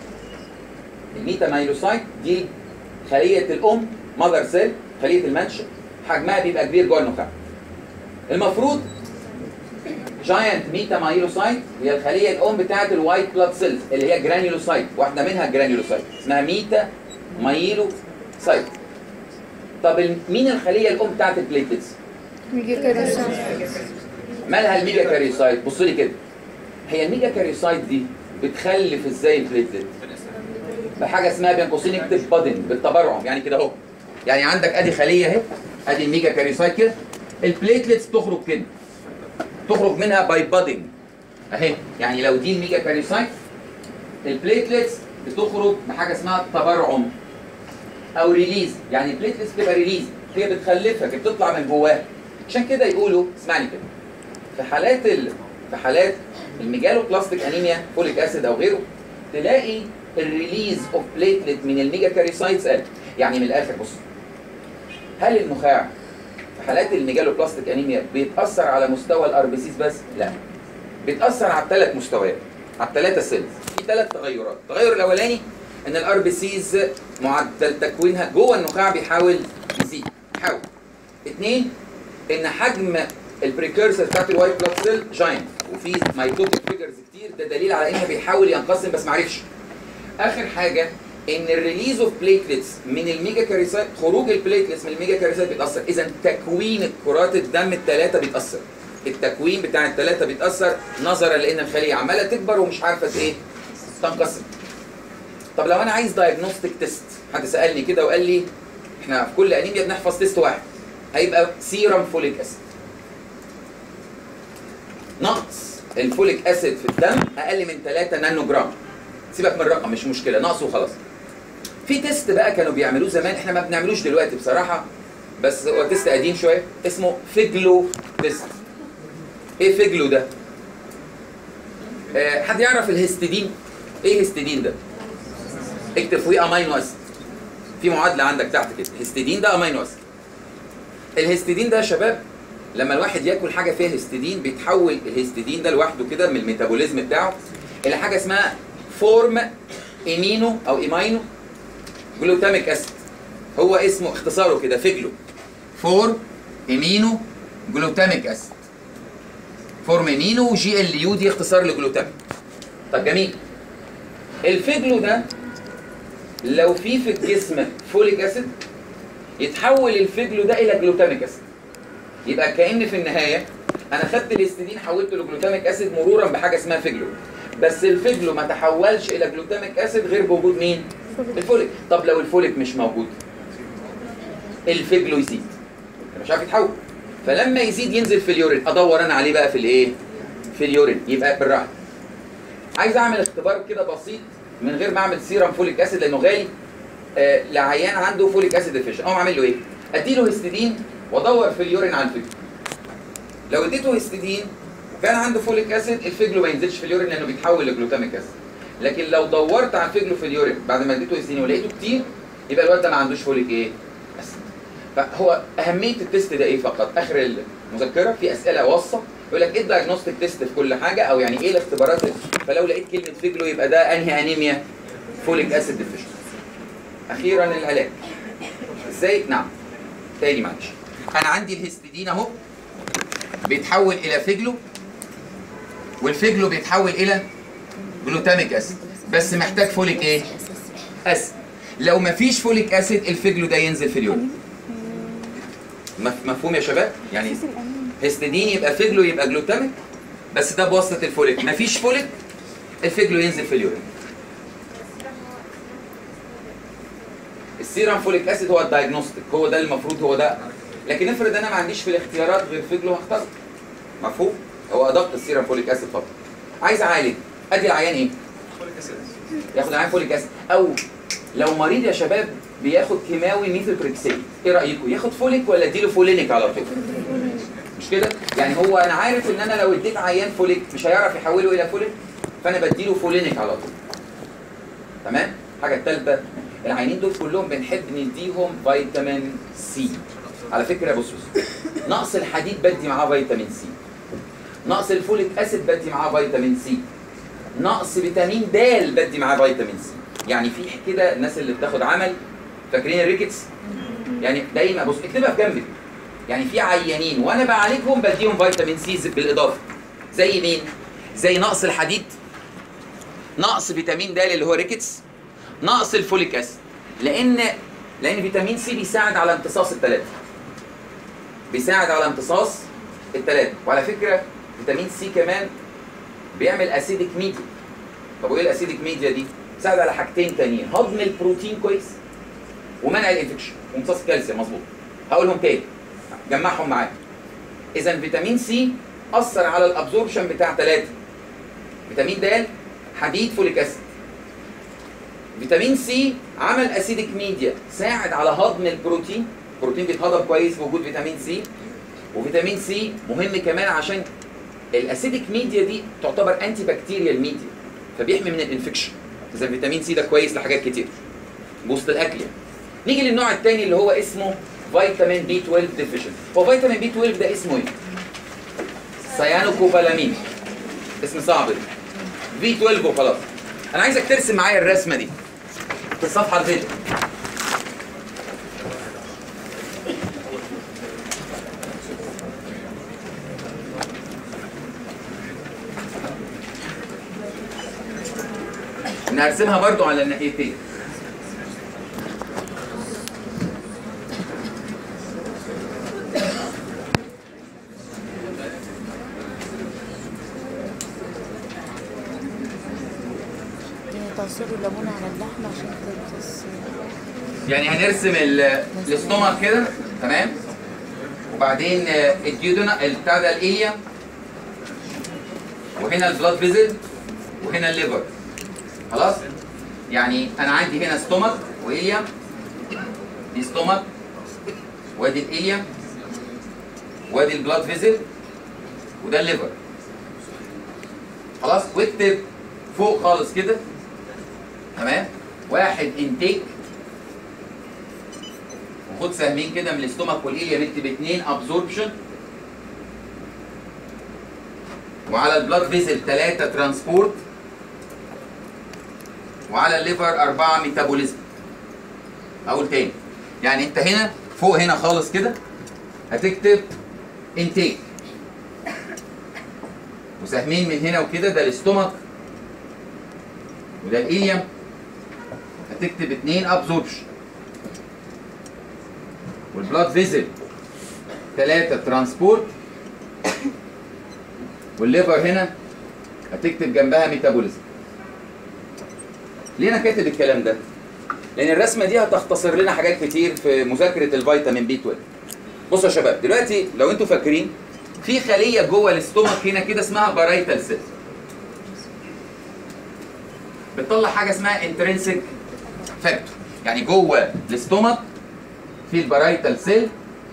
الميتا مايلوسايت دي خليه الام ماذر سيل خليه المنشأ حجمها بيبقى كبير جوه النخاع المفروض جاينت ميتا مايلوسايت هي الخليه الام بتاعه الوايت بلاد سيلز اللي هي جرانيولوسايت واحده منها جرانيولوسايت اسمها ميتا مايلوسايت طب ال- مين الخليه الام بتاعه البليتلتس مالها الميجا كاريوسايت بص لي كده هي الميجا كاريوسايت دي بتخلف ازاي البليتلت بحاجه اسمها بين قوسين اكتب بادن بالتبرعم يعني كده اهو يعني عندك ادي خليه اهي ادي الميجا كاريوسايت كده البليتلتس تخرج كده تخرج منها باي بادنج اهي يعني لو دي الميجا كاريوسايت البليتلتس بتخرج بحاجه اسمها تبرعم او ريليز يعني البليتلتس بتبقى ريليز هي بتخلفها كده بتطلع من جواها عشان كده يقولوا اسمعني كده في حالات ال... في حالات الميجالو بلاستيك انيميا فوليك اسيد او غيره تلاقي الريليز اوف بليتلت من الميجا كاريوسايتس قل يعني من الاخر بص هل النخاع في حالات الميجالو بلاستيك انيميا بيتاثر على مستوى الار بي سيز بس؟ لا بيتاثر على الثلاث مستويات على الثلاثه سيلز في ثلاث تغيرات التغير الاولاني ان الار بي سيز معدل تكوينها جوه النخاع بيحاول يزيد يحاول اثنين ان حجم البريكورسر بتاعت الوايت بلاد سيل جاينت وفي مايتوتيك فيجرز كتير ده دليل على انه بيحاول ينقسم بس ما عرفش اخر حاجه ان الريليز اوف بليتلتس من الميجا كاريسايت خروج البليتلتس من الميجا كاريسايت بيتاثر اذا تكوين كرات الدم الثلاثه بيتاثر التكوين بتاع الثلاثه بيتاثر نظرا لان الخليه عماله تكبر ومش عارفه ايه تنقسم طب لو انا عايز دايجنوستيك تيست حد سالني كده وقال لي احنا في كل انيميا بنحفظ تيست واحد هيبقى سيرم فوليك اسيد نقص الفوليك اسيد في الدم اقل من 3 نانو جرام سيبك من الرقم مش مشكله نقص وخلاص في تيست بقى كانوا بيعملوه زمان احنا ما بنعملوش دلوقتي بصراحه بس هو تيست قديم شويه اسمه فيجلو تيست ايه فيجلو ده آه حد يعرف الهستidine ايه هستidine ده اكتب فوقيه امينو اسيد في معادله عندك تحت كده هستidine ده امينو اسيد الهستidine ده يا شباب لما الواحد ياكل حاجه فيها هستidine بيتحول الهستidine ده لوحده كده من الميتابوليزم بتاعه الى حاجه اسمها فورم ايمينو او ايماينو جلوتاميك اسيد هو اسمه اختصاره كده فيجلو فور ايمينو جلوتاميك اسيد فورم ايمينو جي ال يو دي اختصار لجلوتاميك طب جميل الفيجلو ده لو في في الجسم فوليك اسيد يتحول الفيجلو ده الى جلوتاميك اسيد يبقى كأن في النهايه انا خدت الاستدين حولته لجلوتاميك اسيد مرورا بحاجه اسمها فيجلو بس الفيجلو ما تحولش الى جلوتاميك اسيد غير بوجود مين الفوليك طب لو الفوليك مش موجود الفيجلو يزيد مش عارف يتحول فلما يزيد ينزل في اليورين ادور انا عليه بقى في الايه في اليورين يبقى بالراحه عايز اعمل اختبار كده بسيط من غير ما اعمل سيرم فوليك اسيد لانه غالي آه لعيان عنده فوليك اسيد ديفيشن اقوم عامل له ايه؟ اديله هيستidine وادور في اليورين على الفيجلو لو اديته هيستidine وكان عنده فوليك اسيد الفيجلو ما ينزلش في اليورين لانه بيتحول لجلوتاميك اسيد لكن لو دورت على الفيجلو في اليورين بعد ما اديته هيستidine ولقيته كتير يبقى الواد ده ما عندوش فوليك ايه؟ اسيد فهو اهميه التست ده ايه فقط اخر المذكره في اسئله واصه يقول لك ايه الدايجنوستيك تيست في كل حاجه او يعني ايه الاختبارات فلو لقيت كلمه فيجلو يبقى ده انهي انيميا فوليك اسيد ديفيشن اخيرا العلاج ازاي نعم تاني معلش انا عندي الهستidine اهو بيتحول الى فيجلو والفيجلو بيتحول الى جلوتاميك اسيد بس محتاج فوليك ايه اسيد لو مفيش فوليك اسيد الفيجلو ده ينزل في اليورين مف- مفهوم يا شباب يعني هيستidine يبقى فيجلو يبقى جلوتاميك بس ده بواسطه الفوليك مفيش فوليك الفيجلو ينزل في اليورين السيرم فوليك اسيد هو الدايجنوستيك هو ده المفروض هو ده لكن افرض انا ما عنديش في الاختيارات غير فيجلو هختار مفهوم هو ادق السيرم فوليك اسيد فقط عايز اعالج ادي العيان ايه ياخد العيان فوليك اسيد او لو مريض يا شباب بياخد كيماوي ميثوتريكسيت ايه رايكم ياخد فوليك ولا اديله فولينيك على طول مش كده يعني هو انا عارف ان انا لو اديت عيان فوليك مش هيعرف يحوله الى فوليك فانا بديله فولينيك على طول تمام الحاجه الثالثه العيانين دول كلهم بنحب نديهم فيتامين سي على فكره بص بص نقص الحديد بدي معاه فيتامين سي نقص الفوليك اسيد بدي معاه فيتامين سي نقص فيتامين د بدي معاه فيتامين سي يعني في كده الناس اللي بتاخد عمل فاكرين الريكتس يعني دايما بص اكتبها في جنبك يعني في عيانين وانا بعالجهم بديهم فيتامين سي بالاضافه زي مين زي نقص الحديد نقص فيتامين د اللي هو ريكتس نقص الفوليك اسيد لان لان فيتامين سي بيساعد على امتصاص الثلاثه بيساعد على امتصاص الثلاثه وعلى فكره فيتامين سي كمان بيعمل اسيدك ميديا طب وايه الاسيدك ميديا دي بيساعد على حاجتين تانيين هضم البروتين كويس ومنع الانفكشن وامتصاص الكالسيوم مظبوط هقولهم تاني جمعهم معايا اذا فيتامين سي اثر على الابزوربشن بتاع ثلاثه فيتامين د حديد فوليك اسيد فيتامين سي عمل اسيدك ميديا ساعد على هضم البروتين البروتين بيتهضم كويس بوجود فيتامين سي وفيتامين سي مهم كمان عشان الاسيدك ميديا دي تعتبر انتي بكتيريال ميديا فبيحمي من الانفكشن اذا فيتامين سي ده كويس لحاجات كتير وسط الاكل يعني نيجي للنوع الثاني اللي هو اسمه فيتامين بي 12 ديفيشن هو فيتامين بي 12 ده اسمه ايه سيانوكوبالامين اسم صعب ده في 12 وخلاص انا عايزك ترسم معايا الرسمه دي في الصفحه البيضاء نرسمها برضو على الناحيتين تعصروا الليمون على اللحمة عشان تمتص يعني هنرسم ال- الاستومك كده تمام وبعدين آه، الديودونا بتاع ده الايليا وهنا البلاد فيزل وهنا الليفر خلاص يعني انا عندي هنا ستومك وايليا دي ستومك وادي الايليا وادي البلاد فيزل وده الليفر خلاص واكتب فوق خالص كده تمام واحد انتيك وخد سهمين كده من الاستومك والإيليا نكتب اتنين ابزوربشن وعلى البلاد فيزل تلاتة ترانسبورت وعلى الليفر أربعة ميتابوليزم أقول تاني يعني أنت هنا فوق هنا خالص كده هتكتب انتيك وسهمين من هنا وكده ده الاستومك وده الإيليم هتكتب اتنين ابزوربشن والبلاد فيزل ثلاثة ترانسبورت والليفر هنا هتكتب جنبها ميتابوليزم ليه انا كاتب الكلام ده؟ لان الرسمه دي هتختصر لنا حاجات كتير في مذاكره الفيتامين بي 12 بصوا يا شباب دلوقتي لو انتوا فاكرين في خليه جوه الاستومك هنا كده اسمها بارايتال سيل بتطلع حاجه اسمها انترنسك فاكتور يعني جوه الاستومك في البرايتال سيل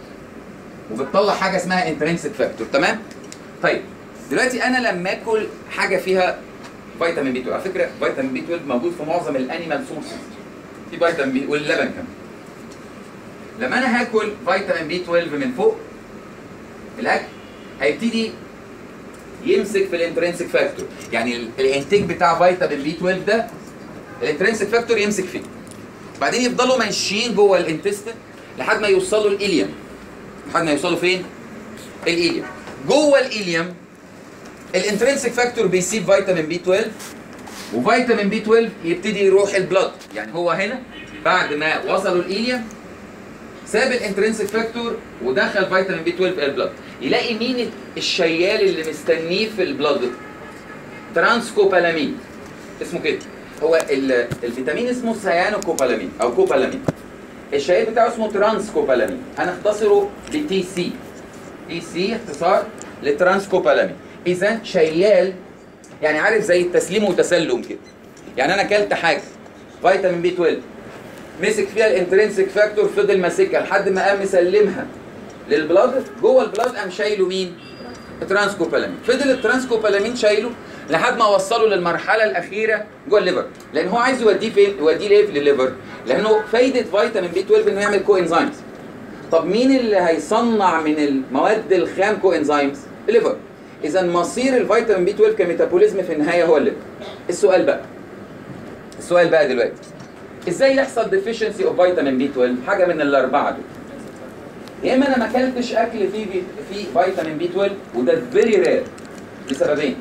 وبتطلع حاجه اسمها انترنسك فاكتور تمام طيب دلوقتي انا لما اكل حاجه فيها فيتامين بي 12 على فكره فيتامين بي 12 موجود في معظم الانيمال سورسز في فيتامين بي واللبن كمان لما انا هاكل فيتامين بي 12 من فوق الاكل هيبتدي يمسك في الانترنسك فاكتور يعني ال- الانتاج بتاع فيتامين بي 12 ده الانترنسك فاكتور يمسك فيه بعدين يفضلوا ماشيين جوه الانتستين لحد ما يوصلوا الاليوم لحد ما يوصلوا فين الاليوم جوه الاليوم الانترنسك فاكتور بيسيب فيتامين بي 12 وفيتامين بي 12 يبتدي يروح البلد يعني هو هنا بعد ما وصلوا الاليوم ساب الانترنسك فاكتور ودخل فيتامين بي 12 في البلد يلاقي مين الشيال اللي مستنيه في البلد ترانسكوبالامين اسمه كده هو ال- الفيتامين اسمه سيانوكوبالامين او كوبالامين الشيال بتاعه اسمه ترانسكوبالامين هنختصره بتي سي تي سي اختصار لترانسكوبالامين اذا شيال يعني عارف زي التسليم وتسلم كده يعني انا اكلت حاجه فيتامين بي 12 مسك فيها الانترنسك فاكتور فضل ماسكها لحد ما قام مسلمها للبلاد جوه البلاد قام شايله مين؟ الترانسكوبالامين فضل الترانسكوبالامين شايله لحد ما وصله للمرحله الاخيره جوه الليفر لان هو عايز يوديه فين؟ يوديه ليه في الليفر؟ لانه فايده فيتامين بي 12 انه يعمل كو انزيمز طب مين اللي هيصنع من المواد الخام كو انزيمز؟ الليفر اذا مصير الفيتامين بي 12 كميتابوليزم في النهايه هو الليفر السؤال بقى السؤال بقى دلوقتي ازاي يحصل ديفيشنسي اوف فيتامين بي 12 حاجه من الاربعه دول يا اما انا ما اكلتش اكل فيه في- فيه فيتامين بي 12 وده فيري رير لسببين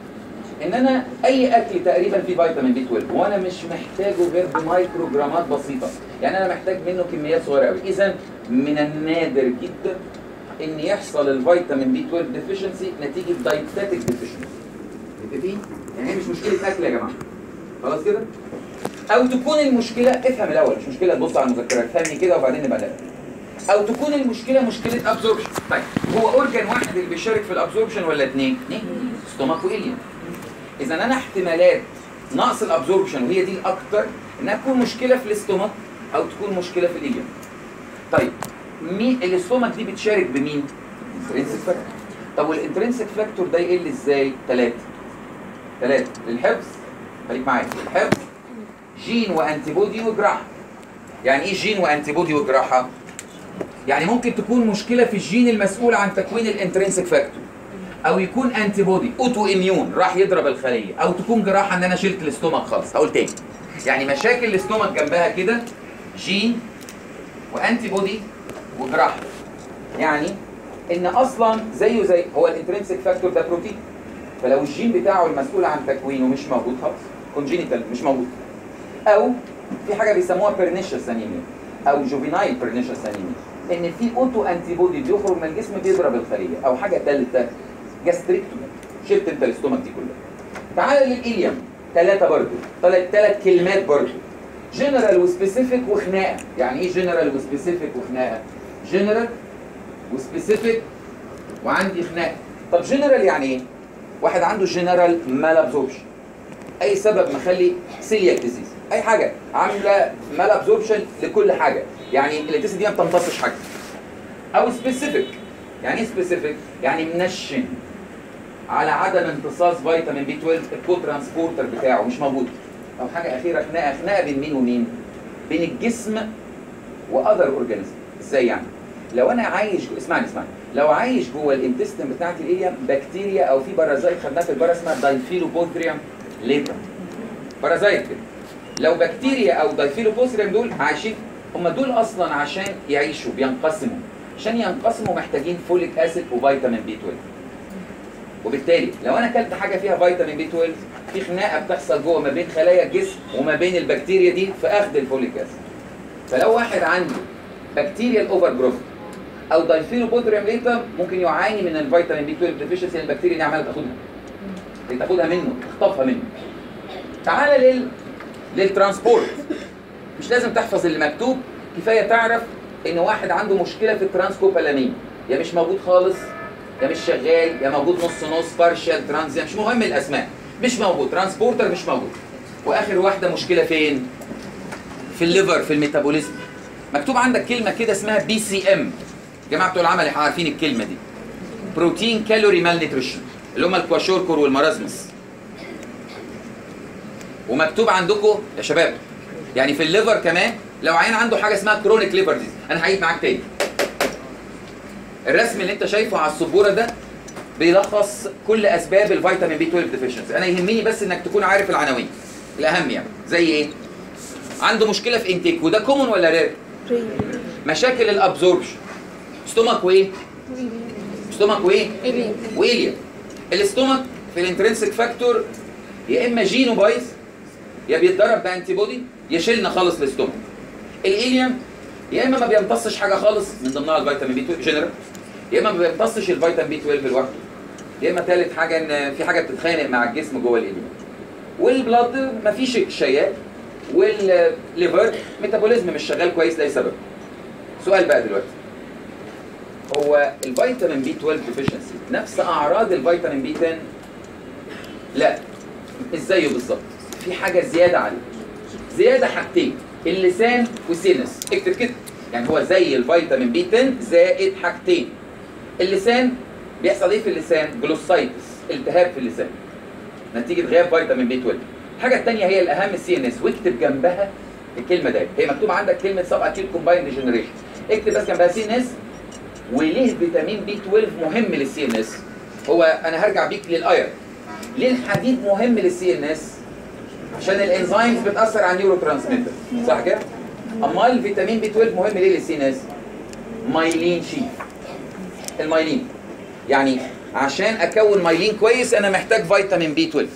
ان انا اي اكل تقريبا فيه فيتامين بي 12 وانا مش محتاجه غير بمايكرو جرامات بسيطه يعني انا محتاج منه كميات صغيره قوي اذا من النادر جدا ان يحصل الفيتامين بي 12 ديفيشنسي نتيجه دايتاتيك ديفيشنسي متفقين يعني هي مش مشكله اكل يا جماعه خلاص كده او تكون المشكله افهم الاول مش مشكله تبص على المذكرات فهمني كده وبعدين نبقى نقرا او تكون المشكله مشكله ابزوربشن طيب هو اورجان واحد اللي بيشارك في الابزوربشن ولا اثنين اثنين ستومك والين اذا انا احتمالات نقص الابزوربشن وهي دي الاكتر انها تكون مشكله في الاستومك او تكون مشكله في الاليوم طيب مين الاستومك دي بتشارك بمين انترنسك فاكتور طب والانترنسك فاكتور ده يقل ازاي ثلاثه ثلاثه للحفظ خليك معايا الحفظ جين وانتي بودي وجراحه يعني ايه جين وانتي بودي وجراحه يعني ممكن تكون مشكله في الجين المسؤول عن تكوين الانترنسك فاكتور او يكون انتي بودي اوتو اميون راح يضرب الخليه او تكون جراحه ان انا شلت الاستومك خالص هقول تاني يعني مشاكل الاستومك جنبها كده جين وانتي بودي وجراحه يعني ان اصلا زيه زي هو الانترنسك فاكتور ده بروتين فلو الجين بتاعه المسؤول عن تكوينه مش موجود خالص كونجينيتال مش موجود او في حاجه بيسموها بيرنيشس انيميا او جوفينايل بيرنيشس انيميا ان في اوتو انتي بودي بيخرج من الجسم بيضرب الخليه او حاجه ثالثه جاستريكتومي شلت انت الاستومك دي كلها تعال للإليوم ثلاثه برضو ثلاث ثلاث كلمات برضو جنرال وسبيسيفيك وخناقه يعني ايه جنرال وسبيسيفيك وخناقه جنرال وسبيسيفيك وعندي خناقه طب جنرال يعني ايه واحد عنده جنرال مال ابزوربشن اي سبب مخلي سيلياك ديزيز اي حاجه عامله مال ابزوربشن لكل حاجه يعني الالكتريسيتي دي ما بتمتصش حاجه او سبيسيفيك يعني ايه سبيسيفيك يعني منشن على عدم امتصاص فيتامين بي 12 الكو ترانسبورتر بتاعه مش موجود او حاجه اخيره خناقه خناقه بين مين ومين بين الجسم واذر اورجانيزم ازاي يعني لو انا عايش جو... اسمعني اسمعني لو عايش جوه الانتستين بتاعت الاليم بكتيريا او في بارازايت خدناها في البارا اسمها دايفيلوبودريوم ليتر بارازايت كده لو بكتيريا او دايفيلوبودريوم دول عايشين هم دول اصلا عشان يعيشوا بينقسموا عشان ينقسموا محتاجين فوليك اسيد وفيتامين بي 12 وبالتالي لو انا اكلت حاجه فيها فيتامين بي 12 في خناقه بتحصل جوه ما بين خلايا الجسم وما بين البكتيريا دي في اخذ الفوليك اسيد فلو واحد عنده بكتيريا الاوفر جروث او دايفيلوبودريم ليتر ممكن يعاني من الفيتامين بي 12 ديفيشنسي لان البكتيريا دي عماله تاخدها تاخدها منه تخطفها منه تعال لل للترانسبورت مش لازم تحفظ اللي مكتوب كفايه تعرف ان واحد عنده مشكله في الترانسكوبالامين يا مش موجود خالص يا مش شغال يا موجود نص نص بارشال ترانزيان مش مهم الاسماء مش موجود ترانسبورتر مش موجود واخر واحده مشكله فين في الليفر في الميتابوليزم مكتوب عندك كلمه كده اسمها بي سي ام جماعه بتوع العمل عارفين الكلمه دي بروتين كالوري مال نيوتريشن اللي هم الكواشوركور والمرازمس ومكتوب عندكم يا شباب يعني في الليفر كمان لو عيان عنده حاجه اسمها كرونيك ليفر ديز انا هعيد معاك تاني الرسم اللي انت شايفه على السبوره ده بيلخص كل اسباب الفيتامين بي 12 ديفيشنسي انا يهمني بس انك تكون عارف العناوين الاهم يعني زي ايه عنده مشكله في انتيك وده كومون ولا رير ري مشاكل الابزوربشن ستومك وايه ستومك وايه إلي وإيليا الاستومك في الانترنسك فاكتور يا اما جينو بايظ يا بيتضرب بانتي بودي يا شيلنا خالص الاستومك الإيليا يا اما ما بيمتصش حاجه خالص من ضمنها الفيتامين بي 12 جنرال يا اما ما بيمتصش الفيتامين بي 12 لوحده يا اما ثالث حاجه ان في حاجه بتتخانق مع الجسم جوه الإيليا والبلاد مفيش شيات والليفر ميتابوليزم مش شغال كويس لاي سبب سؤال بقى دلوقتي هو الفيتامين بي 12 ديفيشنسي نفس اعراض الفيتامين بي 10 لا مش زيه بالظبط في حاجه زياده عليه زياده حاجتين اللسان والسينس اكتب كده يعني هو زي الفيتامين بي 10 زائد حاجتين اللسان بيحصل ايه في اللسان جلوسايتس التهاب في اللسان نتيجه غياب فيتامين بي 12 الحاجه الثانيه هي الاهم السي ان اس واكتب جنبها الكلمه دي هي مكتوب عندك كلمه سب اكيد كومبايند ديجنريشن اكتب بس جنبها سي ان اس وليه فيتامين بي 12 مهم للسي ان اس هو انا هرجع بيك للايرن ليه الحديد مهم للسي ان اس عشان الانزيمز بتاثر على النيورو ترانسميتر صح كده امال الفيتامين بي 12 مهم ليه للسي ان اس مايلين شيف المايلين يعني عشان اكون مايلين كويس انا محتاج فيتامين بي 12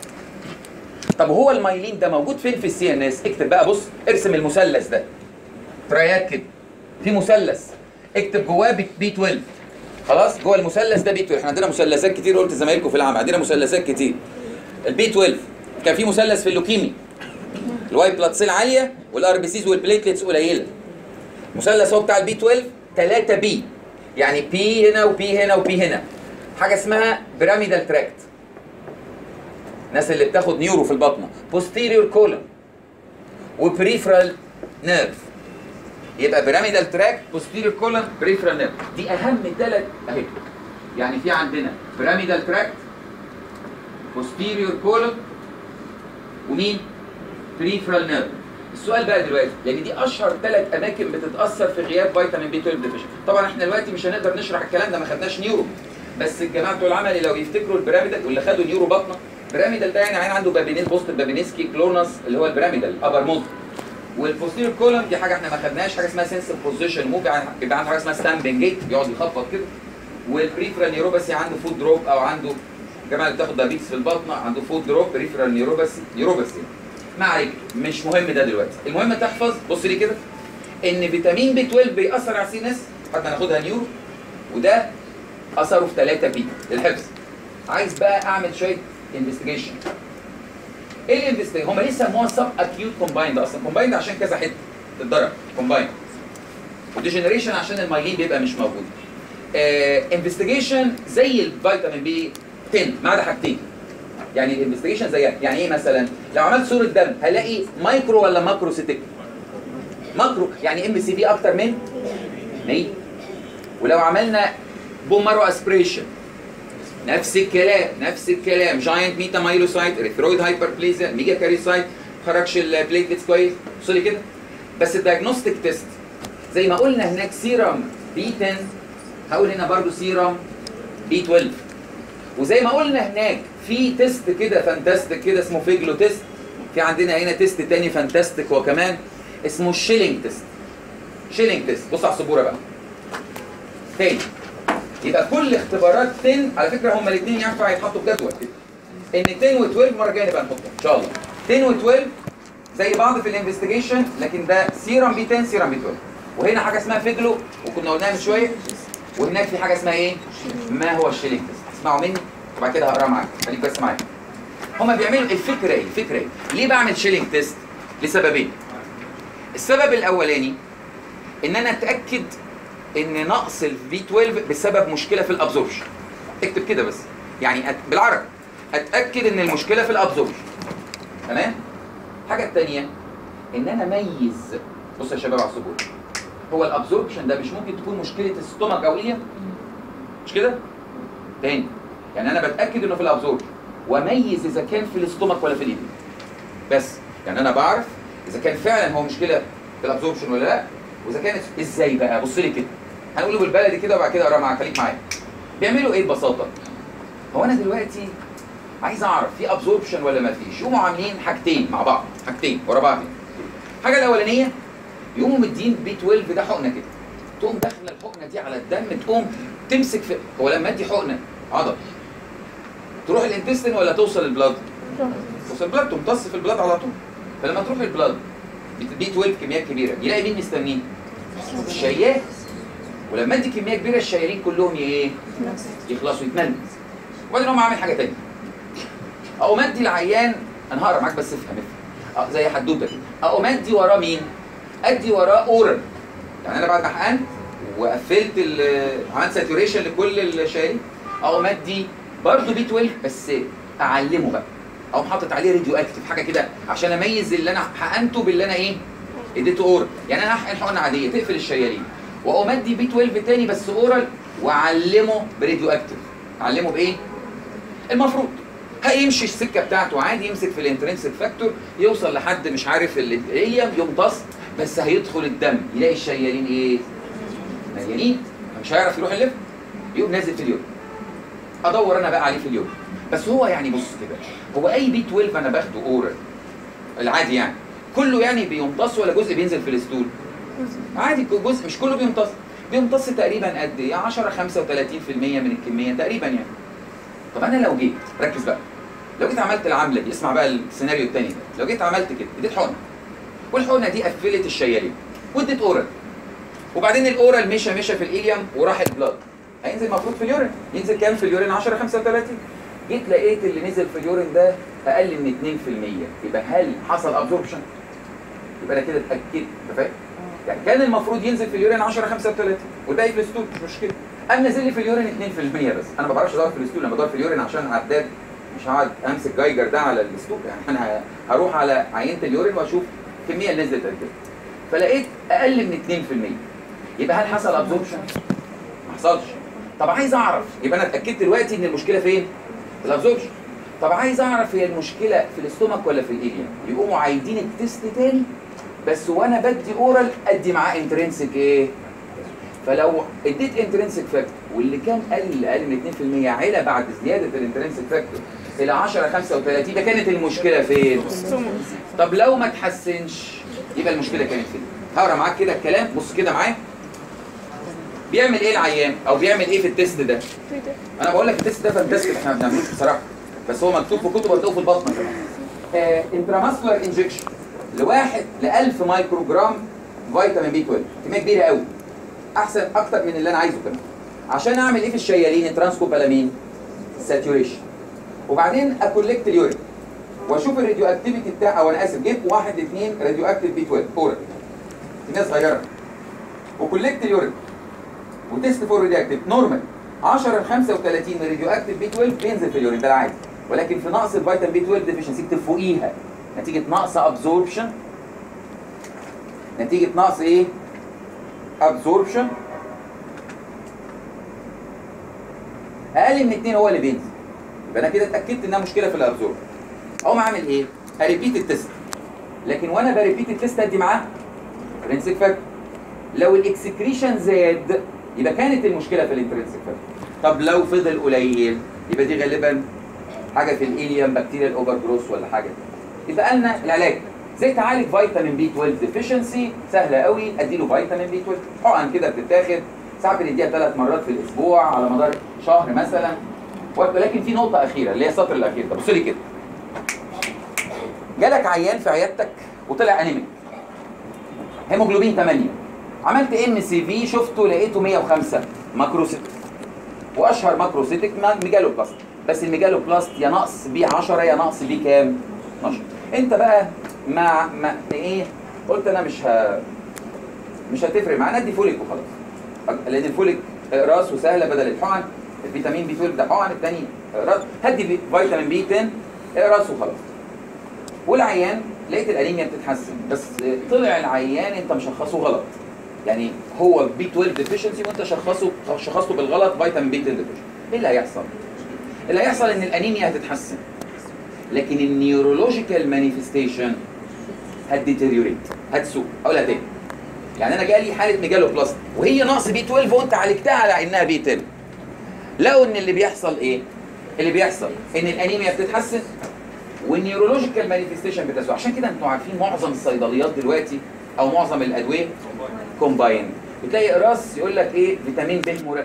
طب هو المايلين ده موجود فين في السي ان اس اكتب بقى بص ارسم المثلث ده تريات كده في مثلث اكتب جواه بي 12 خلاص جوه المثلث ده بي 12 احنا عندنا مثلثات كتير قلت لزمايلكم في العام عندنا مثلثات كتير البي 12 كان في مثلث في اللوكيمي الوايت بلاد سيل عاليه والار بي سيز والبليتلتس قليله مثلث هو بتاع البي 12 3 بي يعني بي هنا وبي هنا وبي هنا حاجه اسمها بيراميدال تراكت الناس اللي بتاخد نيورو في البطنه posterior column وبريفرال نيرف يبقى بيراميدال تراك posterior column بريفرال نيرف دي اهم ثلاث اهي يعني في عندنا بيراميدال تراك posterior column ومين بريفرال نيرف السؤال بقى دلوقتي لان دي اشهر ثلاث اماكن بتتاثر في غياب فيتامين بي 12 ديفيشن طبعا احنا دلوقتي مش هنقدر نشرح الكلام ده ما خدناش نيورو بس الجماعه بتوع العملي لو يفتكروا البيراميدال واللي خدوا نيورو بطنه بيراميدال ده يعني عين عنده بابينيس بوست بابينسكي كلونس اللي هو البيراميدال ابر موت والبوستيريور كولوم دي حاجه احنا ما خدناش حاجه اسمها سنس بوزيشن موف يعني بيبقى عنده حاجه اسمها ستامبنج جيت بيقعد يخبط كده والبريفرال نيوروباثي عنده فود دروب او عنده الجماعه اللي بتاخد دايابيتس في البطنه عنده فود دروب بريفرال نيوروباثي نيوروباثي ما عليك مش مهم ده دلوقتي المهم تحفظ بص لي كده ان فيتامين بي 12 بيأثر على السي ان اس حتى ناخدها نيورو وده اثره في 3 بي للحفظ عايز بقى اعمل شويه انفستيجيشن ايه الانفستيجيشن هم ليه سموها سب اكيوت كومبايند اصلا كومبايند عشان كذا حته تتضرب كومبايند وديجنريشن عشان المايلين بيبقى مش موجود انفستيجيشن زي الفيتامين بي 10 ما عدا حاجتين يعني الانفستيجيشن زيها يعني ايه مثلا لو عملت صوره دم هلاقي مايكرو ولا ماكرو سيتيك ماكرو يعني ام سي في اكتر من 100 ولو عملنا بون مارو اسبريشن نفس الكلام نفس الكلام جاينت ميتا مايلوسايت اريثرويد هايبربليزيا ميجا كاريسايت خرجش البليتلتس كويس وصلي كده بس الدايجنوستيك تيست زي ما قلنا هناك سيرم بي 10 هقول هنا برضو سيرم بي 12 وزي ما قلنا هناك في تيست كده فانتاستيك كده اسمه فيجلو تيست في عندنا هنا تيست تاني فانتاستيك هو كمان اسمه الشيلينج تيست شيلينج تيست بص على السبوره بقى تاني يبقى كل اختبارات 10 على فكره هما الاثنين ينفع يتحطوا في جدول كده ان 10 و12 المره الجايه نبقى نحطهم ان شاء الله 10 و12 زي بعض في الانفستيجيشن لكن ده سيرم بي 10 سيرم بي 12 وهنا حاجه اسمها فيجلو وكنا قلناها من شويه وهناك في حاجه اسمها ايه؟ ما هو الشيلينج تيست اسمعوا مني وبعد كده هقراها معاك خليك بس معايا هما بيعملوا الفكره ايه؟ الفكره ايه؟ ليه بعمل شيلينج تيست؟ لسببين السبب الاولاني ان انا اتاكد ان نقص البي 12 بسبب مشكله في الابزوربشن اكتب كده بس يعني أت... بالعربي اتاكد ان المشكله في الابزوربشن تمام الحاجه الثانيه ان انا اميز بص يا شباب على السبوره هو الابزوربشن ده مش ممكن تكون مشكله الستومك او الايليا مش كده تاني يعني انا بتاكد انه في الابزوربشن واميز اذا كان في الاستومك ولا في الايليا بس يعني انا بعرف اذا كان فعلا هو مشكله في الابزوربشن ولا لا واذا كانت ازاي بقى بص لي كده هنقوله بالبلدي كده وبعد كده اقرا معاك خليك معايا بيعملوا ايه ببساطه هو انا دلوقتي عايز اعرف في ابزوربشن ولا ما فيش يقوموا عاملين حاجتين مع بعض حاجتين ورا بعض الحاجه الاولانيه يقوموا مدين بي 12 ده حقنه كده تقوم داخله الحقنه دي على الدم تقوم تمسك في هو لما ادي حقنه عضل تروح الانتستين ولا توصل البلاد توصل البلاد تمتص في البلاد على طول فلما تروح البلاد بي 12 كميات كبيره يلاقي مين مستنيه الشيال ولما ادي كميه كبيره الشيالين كلهم ايه يخلصوا يتملوا وبعدين اقوم عامل حاجه تانية اقوم ادي العيان انا هقرا معاك بس افهم افهم اه زي حدوته كده اقوم ادي وراه مين؟ ادي وراه اورال يعني انا بعد ما حقنت وقفلت ال- عملت ساتوريشن لكل الشيالين اقوم ادي برضه بي 12 بس اعلمه بقى اقوم حاطط عليه راديو اكتف حاجه كده عشان اميز اللي انا حقنته باللي انا ايه؟ اديته اورال يعني انا هحقن حقنه عاديه تقفل الشيالين واقوم ادي بي 12 تاني بس اورال واعلمه براديو اكتف اعلمه بايه؟ المفروض هيمشي السكه بتاعته عادي يمسك في الانترنسك فاكتور يوصل لحد مش عارف الهيليوم يمتص بس هيدخل الدم يلاقي الشيالين ايه؟ مليانين مش هيعرف يروح الليفت يقوم نازل في اليوم ادور انا بقى عليه في اليوم بس هو يعني بص كده هو اي بي 12 انا باخده اورال العادي يعني كله يعني بيمتص ولا جزء بينزل في الستول؟ عادي جزء مش كله بيمتص بيمتص تقريبا قد ايه 10 35% من الكميه تقريبا يعني طب انا لو جيت ركز بقى لو جيت عملت العمله دي اسمع بقى السيناريو الثاني ده لو جيت عملت كده اديت حقنه والحقنه دي قفلت الشيالين واديت اورال وبعدين الاورال مشى مشى في الايليوم وراح البلاد هينزل المفروض في اليورين ينزل كام في اليورين 10 35 جيت لقيت اللي نزل في اليورين ده اقل من 2% يبقى هل حصل ابزوربشن يبقى انا كده اتاكدت انت فاهم يعني كان المفروض ينزل في اليورين 10 35 والباقي في الستول مش مشكله قام نازل لي في اليورين 2% بس انا ما بعرفش ادور في الستول انا بدور في اليورين عشان عداد مش هقعد امسك جايجر ده على الستول يعني انا هروح على عينه اليورين واشوف الكميه اللي نزلت قد كده فلقيت اقل من 2% يبقى هل حصل ابزوربشن؟ ما حصلش طب عايز اعرف يبقى انا اتاكدت دلوقتي ان المشكله فين؟ في الابزوربشن طب عايز اعرف هي المشكله في الاستومك ولا في الايليوم يقوموا عايدين التست تاني بس وانا بدي اورال ادي معاه انترنسك ايه فلو اديت انترنسك فاكتور واللي كان قل اقل من 2% علا بعد زياده الانترنسك فاكتور الى 10 35 ده كانت المشكله فين طب لو ما تحسنش يبقى المشكله كانت فين هقرا معاك كده الكلام بص كده معايا بيعمل ايه العيان او بيعمل ايه في التست ده انا بقول لك التست ده فانتاستيك احنا ما بنعملوش بصراحه بس هو مكتوب في كتب هتلاقوه في البطنه كمان آه انتراماسكولار انجكشن لواحد ل 1000 مايكرو جرام فيتامين بي 12 كميه كبيره قوي احسن اكتر من اللي انا عايزه كمان عشان اعمل ايه في الشيالين ترانسكوبالامين ساتوريشن وبعدين اكولكت اليورين واشوف الراديو اكتيفيتي بتاع او انا اسف جيب واحد اثنين راديو اكتيف بي 12 اورال كميه صغيره وكولكت اليورين وتيست فور راديو اكتيف نورمال 10 ل 35 من راديو اكتيف بي 12 بينزل في اليورين ده العادي ولكن في نقص الفيتامين بي 12 ديفيشنسي اكتب فوقيها نتيجه نقص ابزوربشن نتيجه نقص ايه؟ ابزوربشن اقل من 2 هو اللي بينزل يبقى انا كده اتاكدت انها مشكله في الابزوربشن اقوم اعمل ايه؟ هريبيت التست لكن وانا بريبيت التست ادي معاه برنسك فاكتور لو الاكسكريشن زاد يبقى كانت المشكله في الانترنسك فاكتور طب لو فضل قليل يبقى دي غالبا حاجه في الايليوم بكتيريال اوفر جروث ولا حاجه يبقى لنا العلاج زي تعالج فيتامين بي 12 ديفيشنسي سهله قوي اديله فيتامين بي 12 حقن كده بتتاخد ساعات بنديها ثلاث مرات في الاسبوع على مدار شهر مثلا ولكن في نقطه اخيره اللي هي السطر الاخير ده بص لي كده جالك عيان في عيادتك وطلع انيميك هيموجلوبين 8 عملت ام سي في شفته لقيته 105 ماكروسيتك واشهر ماكروسيتك ميجالو بلاست بس الميجالو بلاست يا نقص بيه 10 يا نقص بيه كام 12 انت بقى مع ما ايه قلت انا مش ه... مش هتفرق معانا ادي فوليك وخلاص لان الفوليك راس وسهله بدل الحقن الفيتامين بي 12 ده حقن الثاني راس هدي بي- فيتامين بي 10 راس وخلاص والعيان لقيت الانيميا بتتحسن بس طلع العيان انت مشخصه غلط يعني هو بي 12 ديفيشنسي وانت شخصه شخصته بالغلط فيتامين بي 10 ديفيشنسي ايه اللي هيحصل؟ اللي هيحصل ان الانيميا هتتحسن لكن النيورولوجيكال مانيفستيشن هتديتيريوريت هتسوء اقولها تاني يعني انا جالي حاله ميجالو بلاست وهي نقص بي 12 وانت عالجتها على انها بي 10 لقوا ان اللي بيحصل ايه؟ اللي بيحصل ان الانيميا بتتحسن والنيورولوجيكال مانيفستيشن بتسوء عشان كده انتوا عارفين معظم الصيدليات دلوقتي او معظم الادويه كومباين بتلاقي اقراص يقول لك ايه فيتامين ب مركب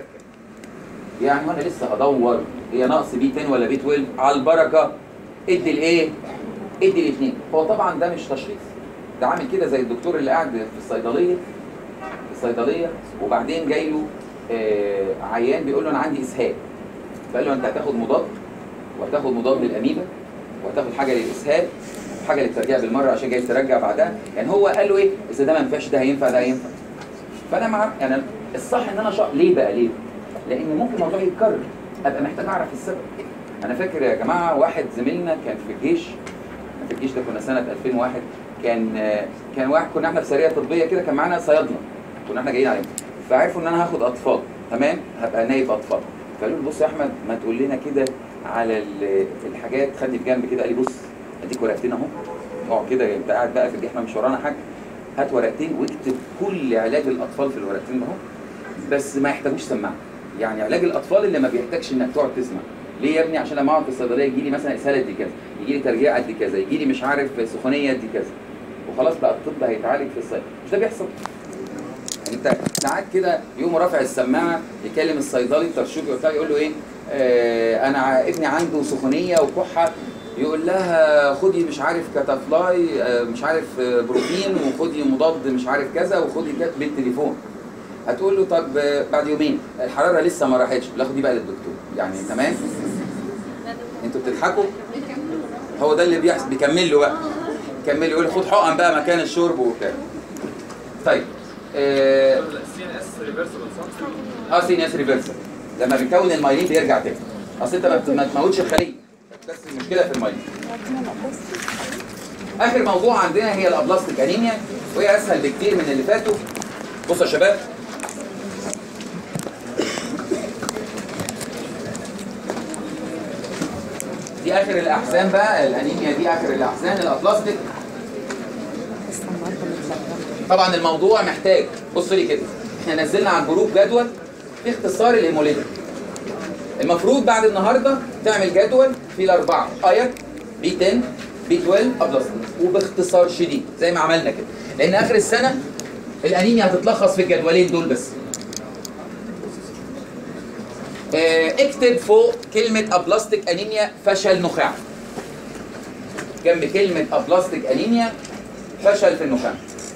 يعني وانا لسه هدور هي نقص بي 10 ولا بي 12 على البركه ادي الايه؟ ادي الاثنين هو طبعا ده مش تشخيص ده عامل كده زي الدكتور اللي قاعد في الصيدليه في الصيدليه وبعدين جاي له آه عيان بيقول له انا عندي اسهال فقال له انت هتاخد مضاد وهتاخد مضاد للاميبا وهتاخد حاجه للاسهال وحاجه للترجيع بالمره عشان جاي ترجع بعدها يعني هو قال له ايه اذا ده ما ينفعش ده هينفع ده هينفع فانا مع يعني الصح ان انا شا... ليه بقى ليه؟ لان ممكن الموضوع يتكرر ابقى محتاج اعرف السبب انا فاكر يا جماعه واحد زميلنا كان في الجيش في الجيش ده كنا سنه 2001 كان كان واحد كنا احنا في سريه طبيه كده كان معانا صيادله كنا احنا جايين عليهم فعرفوا ان انا هاخد اطفال تمام هبقى نايب اطفال فقالوا له بص يا احمد ما تقول لنا كده على ال- الحاجات خدني في جنب كده قال لي بص اديك ورقتين اهو اقعد كده انت قاعد بقى في الجيش احنا مش ورانا حاجه هات ورقتين واكتب كل علاج الاطفال في الورقتين ده اهو بس ما يحتاجوش سماعه يعني علاج الاطفال اللي ما بيحتاجش انك تقعد تسمع ليه يا ابني عشان لما اقعد في الصيدليه يجي لي مثلا اسهال قد كذا يجي لي ترجيع قد كذا يجي لي مش عارف سخونيه قد كذا وخلاص بقى الطب هيتعالج في الصيدله مش ده بيحصل يعني انت ساعات كده يقوم رافع السماعه يكلم الصيدلي الترشوبي وبتاع يقول له ايه آه انا ع- ابني عنده سخونيه وكحه يقول لها خدي مش عارف كاتافلاي آه مش عارف آه، بروتين وخدي مضاد مش عارف كذا وخدي كذا بالتليفون هتقول له طب آه، بعد يومين الحراره لسه ما راحتش لا خدي بقى للدكتور يعني تمام انتوا بتضحكوا هو ده اللي بيحصل بيكمل له بقى كمل يقول خد حقن بقى مكان الشرب وبتاع طيب اه السي ان اس ريفرسبل صح؟ اه سي ناس ريفرسال لما بيكون المايلين بيرجع تاني اصل انت ما بت- ما تموتش الخليه بس المشكله في المايلين اخر موضوع عندنا هي الابلاستيك انيميا وهي اسهل بكتير من اللي فاتوا بصوا يا شباب دي اخر الاحزان بقى الانيميا دي اخر الاحزان الابلاستيك لسه النهارده متلخبطه طبعا الموضوع محتاج بص لي كده احنا نزلنا على الجروب جدول في اختصار الهيموليتيك المفروض بعد النهارده تعمل جدول فيه الاربعه اير بي 10 بي 12 ابلاستيك وباختصار شديد زي ما عملنا كده لان اخر السنه الانيميا هتتلخص في الجدولين دول بس آه، اكتب فوق كلمة ابلاستيك انيميا فشل نخاع جنب كلمة ابلاستيك انيميا فشل في النخاع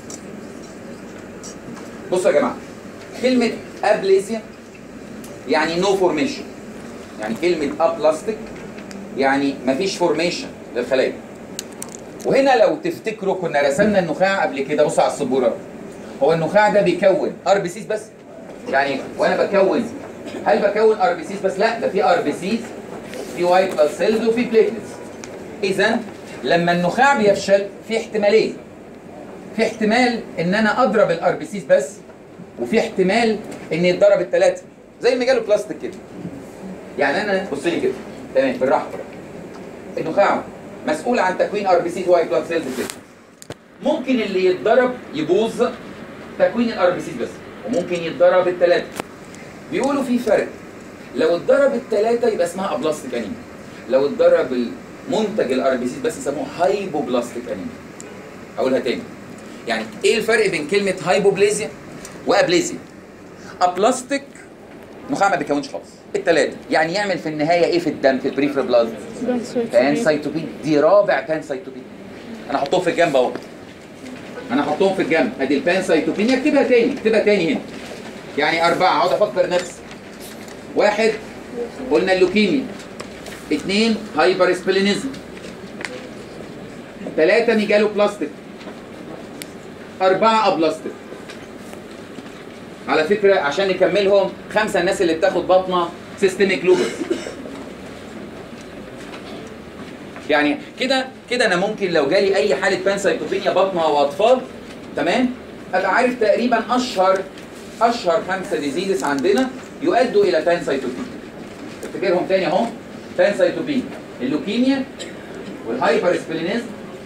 بصوا يا جماعة كلمة ابليزيا يعني نو فورميشن يعني كلمة ابلاستيك يعني مفيش فورميشن للخلايا وهنا لو تفتكروا كنا رسمنا النخاع قبل كده بصوا على السبورة هو النخاع ده بيكون ار بي سيز بس يعني وانا بكون هل بكون ار بي سيز بس لا ده في ار بي سيز في وايت بلاد سيلز وفي بليتلتس اذا لما النخاع بيفشل في احتمالين في احتمال ان انا اضرب الار بي سيز بس وفي احتمال ان يتضرب الثلاثه زي ما جاله بلاستيك كده يعني انا بص لي كده تمام بالراحه النخاع مسؤول عن تكوين ار بي سيز وايت بلاد سيلز كده ممكن اللي يتضرب يبوظ تكوين الار بي سيز بس وممكن يتضرب الثلاثه بيقولوا في فرق لو اتضرب الثلاثه يبقى اسمها ابلاستيك انيميا لو اتضرب المنتج الار بي سيز بس يسموه هايبوبلاستيك انيميا اقولها تاني يعني ايه الفرق بين كلمه هايبوبليزيا وابليزيا ابلاستيك نخاع ما بيكونش خالص الثلاثه يعني يعمل في النهايه ايه في الدم في البريفر بلاد بان سيتوبين دي رابع بان سيتوبين انا احطهم في الجنب اهو انا احطهم في الجنب ادي البان سيتوبين اكتبها تاني اكتبها تاني هنا يعني اربعه اقعد افكر نفسي واحد قلنا اللوكيميا اثنين هايبر سبلينيزم ثلاثة ميجالو بلاستيك أربعة أبلاستيك على فكرة عشان نكملهم خمسة الناس اللي بتاخد بطنة سيستميك لوبس يعني كده كده انا ممكن لو جالي اي حاله بانسايتوبينيا بطنه او اطفال تمام ابقى عارف تقريبا اشهر اشهر خمسه ديزيزز عندنا يؤدوا الى بانسايتوبينيا افتكرهم تاني اهو بانسايتوبينيا اللوكيميا والهايبر سبلينيزم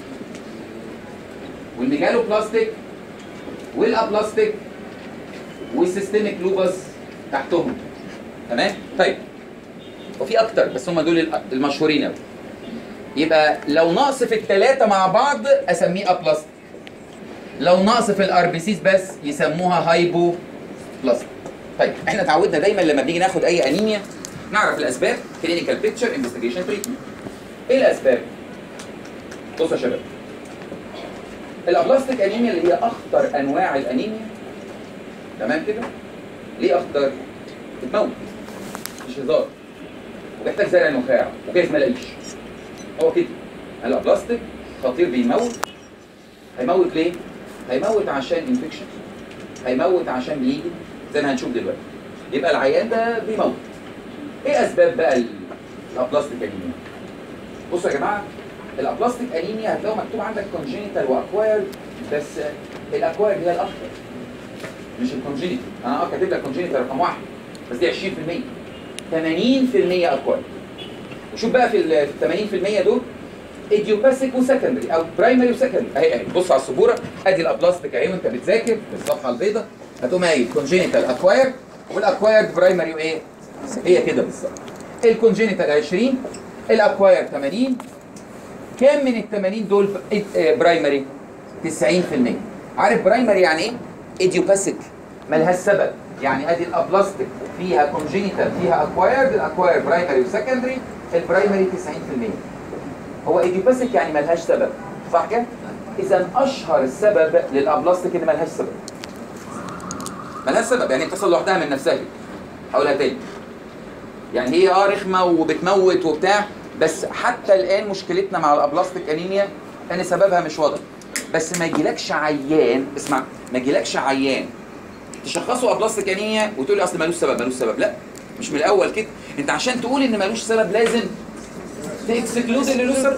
والميجالو بلاستيك والابلاستيك والسيستميك لوبس تحتهم تمام طيب وفي اكتر بس هم دول الأ- المشهورين قوي يبقى لو نقص في الثلاثه مع بعض اسميه ابلاستيك لو نقص في الار بي سيز بس يسموها هايبو بلاستيك طيب احنا اتعودنا دايما لما بنيجي ناخد اي انيميا نعرف الاسباب كلينيكال بيكتشر انفستيجيشن تريتمنت ايه الاسباب بصوا يا شباب الابلاستيك انيميا اللي هي اخطر انواع الانيميا تمام كده ليه اخطر بتموت مش هزار وبيحتاج زرع نخاع وجايز ما الاقيش هو كده الابلاستيك خطير بيموت هيموت ليه هيموت عشان انفكشن هيموت عشان بيجي زي ما هنشوف دلوقتي يبقى العيان ده بيموت ايه اسباب بقى ال- الابلاستيك انيميا بصوا يا جماعه الابلاستيك انيميا هتلاقوا مكتوب عندك كونجينيتال واكوايرد بس الاكوايرد هي الاخطر مش الكونجينيتال انا اه كاتب لك كونجينيتال رقم واحد بس دي 20% 80% اكوايرد وشوف بقى في ال في ال 80% دول ايديوباثيك وسكندري او برايمري وسكندري اهي اهي بص على السبوره ادي الابلاستيك اهي وانت بتذاكر في الصفحه البيضاء هتقوم قايل كونجينيتال اكوايرد والاكوايرد برايمري وايه؟ هي كده بالظبط الكونجينيتال 20 الاكوايرد 80 كام من ال 80 دول برايمري؟ 90% عارف برايمري يعني ايه؟ ايديوباثيك ملهاش سبب يعني ادي الابلاستيك فيها كونجينيتال فيها اكوايرد الاكوايرد برايمري وسكندري البرايمري 90% هو ايديوباثيك يعني ملهاش سبب صح كده؟ اذا اشهر السبب للابلاستيك ان ملهاش سبب ملهاش سبب يعني بتحصل لوحدها من نفسها كده هقولها تاني يعني هي اه رخمه وبتموت وبتاع بس حتى الان مشكلتنا مع الابلاستيك انيميا ان سببها مش واضح بس ما يجيلكش عيان اسمع ما يجيلكش عيان تشخصه ابلاستيك انيميا وتقول لي اصل ملوش سبب ملوش سبب لا مش من الاول كده انت عشان تقول ان ملوش سبب لازم تاكسكلود اللي له سبب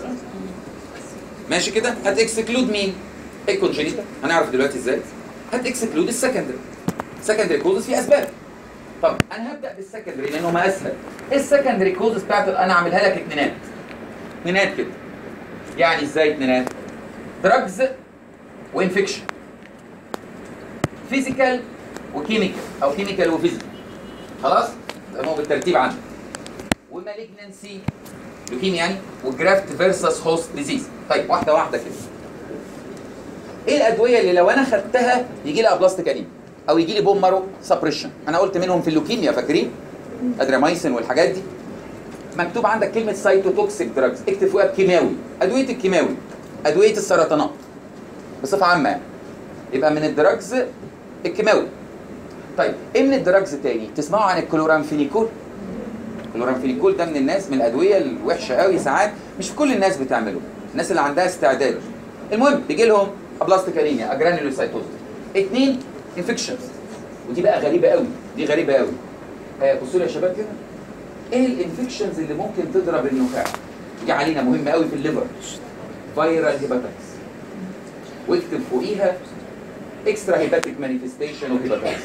ماشي كده هتاكسكلود مين الكونجينيتال هنعرف دلوقتي ازاي هتاكسكلود السكندري سكندري كوزز في اسباب طب انا هبدا بالسكندري لانه ما اسهل ايه السكندري كوزز بتاعت انا اعملها لك اتنينات اتنينات كده يعني ازاي اتنينات دراجز وانفكشن فيزيكال وكيميكال او كيميكال وفيزيكال خلاص تمام بالترتيب عندك ومالجنسي لوكيميا يعني وجرافت فيرسس هوست ديزيز طيب واحده واحده كده ايه الادويه اللي لو انا خدتها يجي لي ابلاستيك انيميا او يجي لي بون مارو سبريشن انا قلت منهم في اللوكيميا فاكرين ادريمايسين والحاجات دي مكتوب عندك كلمه سايتوتوكسيك دراجز اكتب فوقها كيماوي ادويه الكيماوي ادويه السرطانات بصفه عامه يعني يبقى من الدراجز الكيماوي طيب ايه من الدراجز تاني تسمعوا عن الكلورامفينيكول الكلورامفينيكول ده من الناس من الادويه الوحشه قوي ساعات مش كل الناس بتعمله الناس اللي عندها استعداد المهم بيجي لهم ابلاستيك انيميا اجرانيولوسايتوز اثنين انفكشنز ودي بقى غريبه قوي دي غريبه قوي آه بصوا لي يا شباب كده ايه الانفكشنز اللي ممكن تضرب النخاع دي علينا مهمه قوي في الليفر فيرال هيباتايتس واكتب فوقيها اكسترا هيباتيك مانيفستيشن وهيباتايتس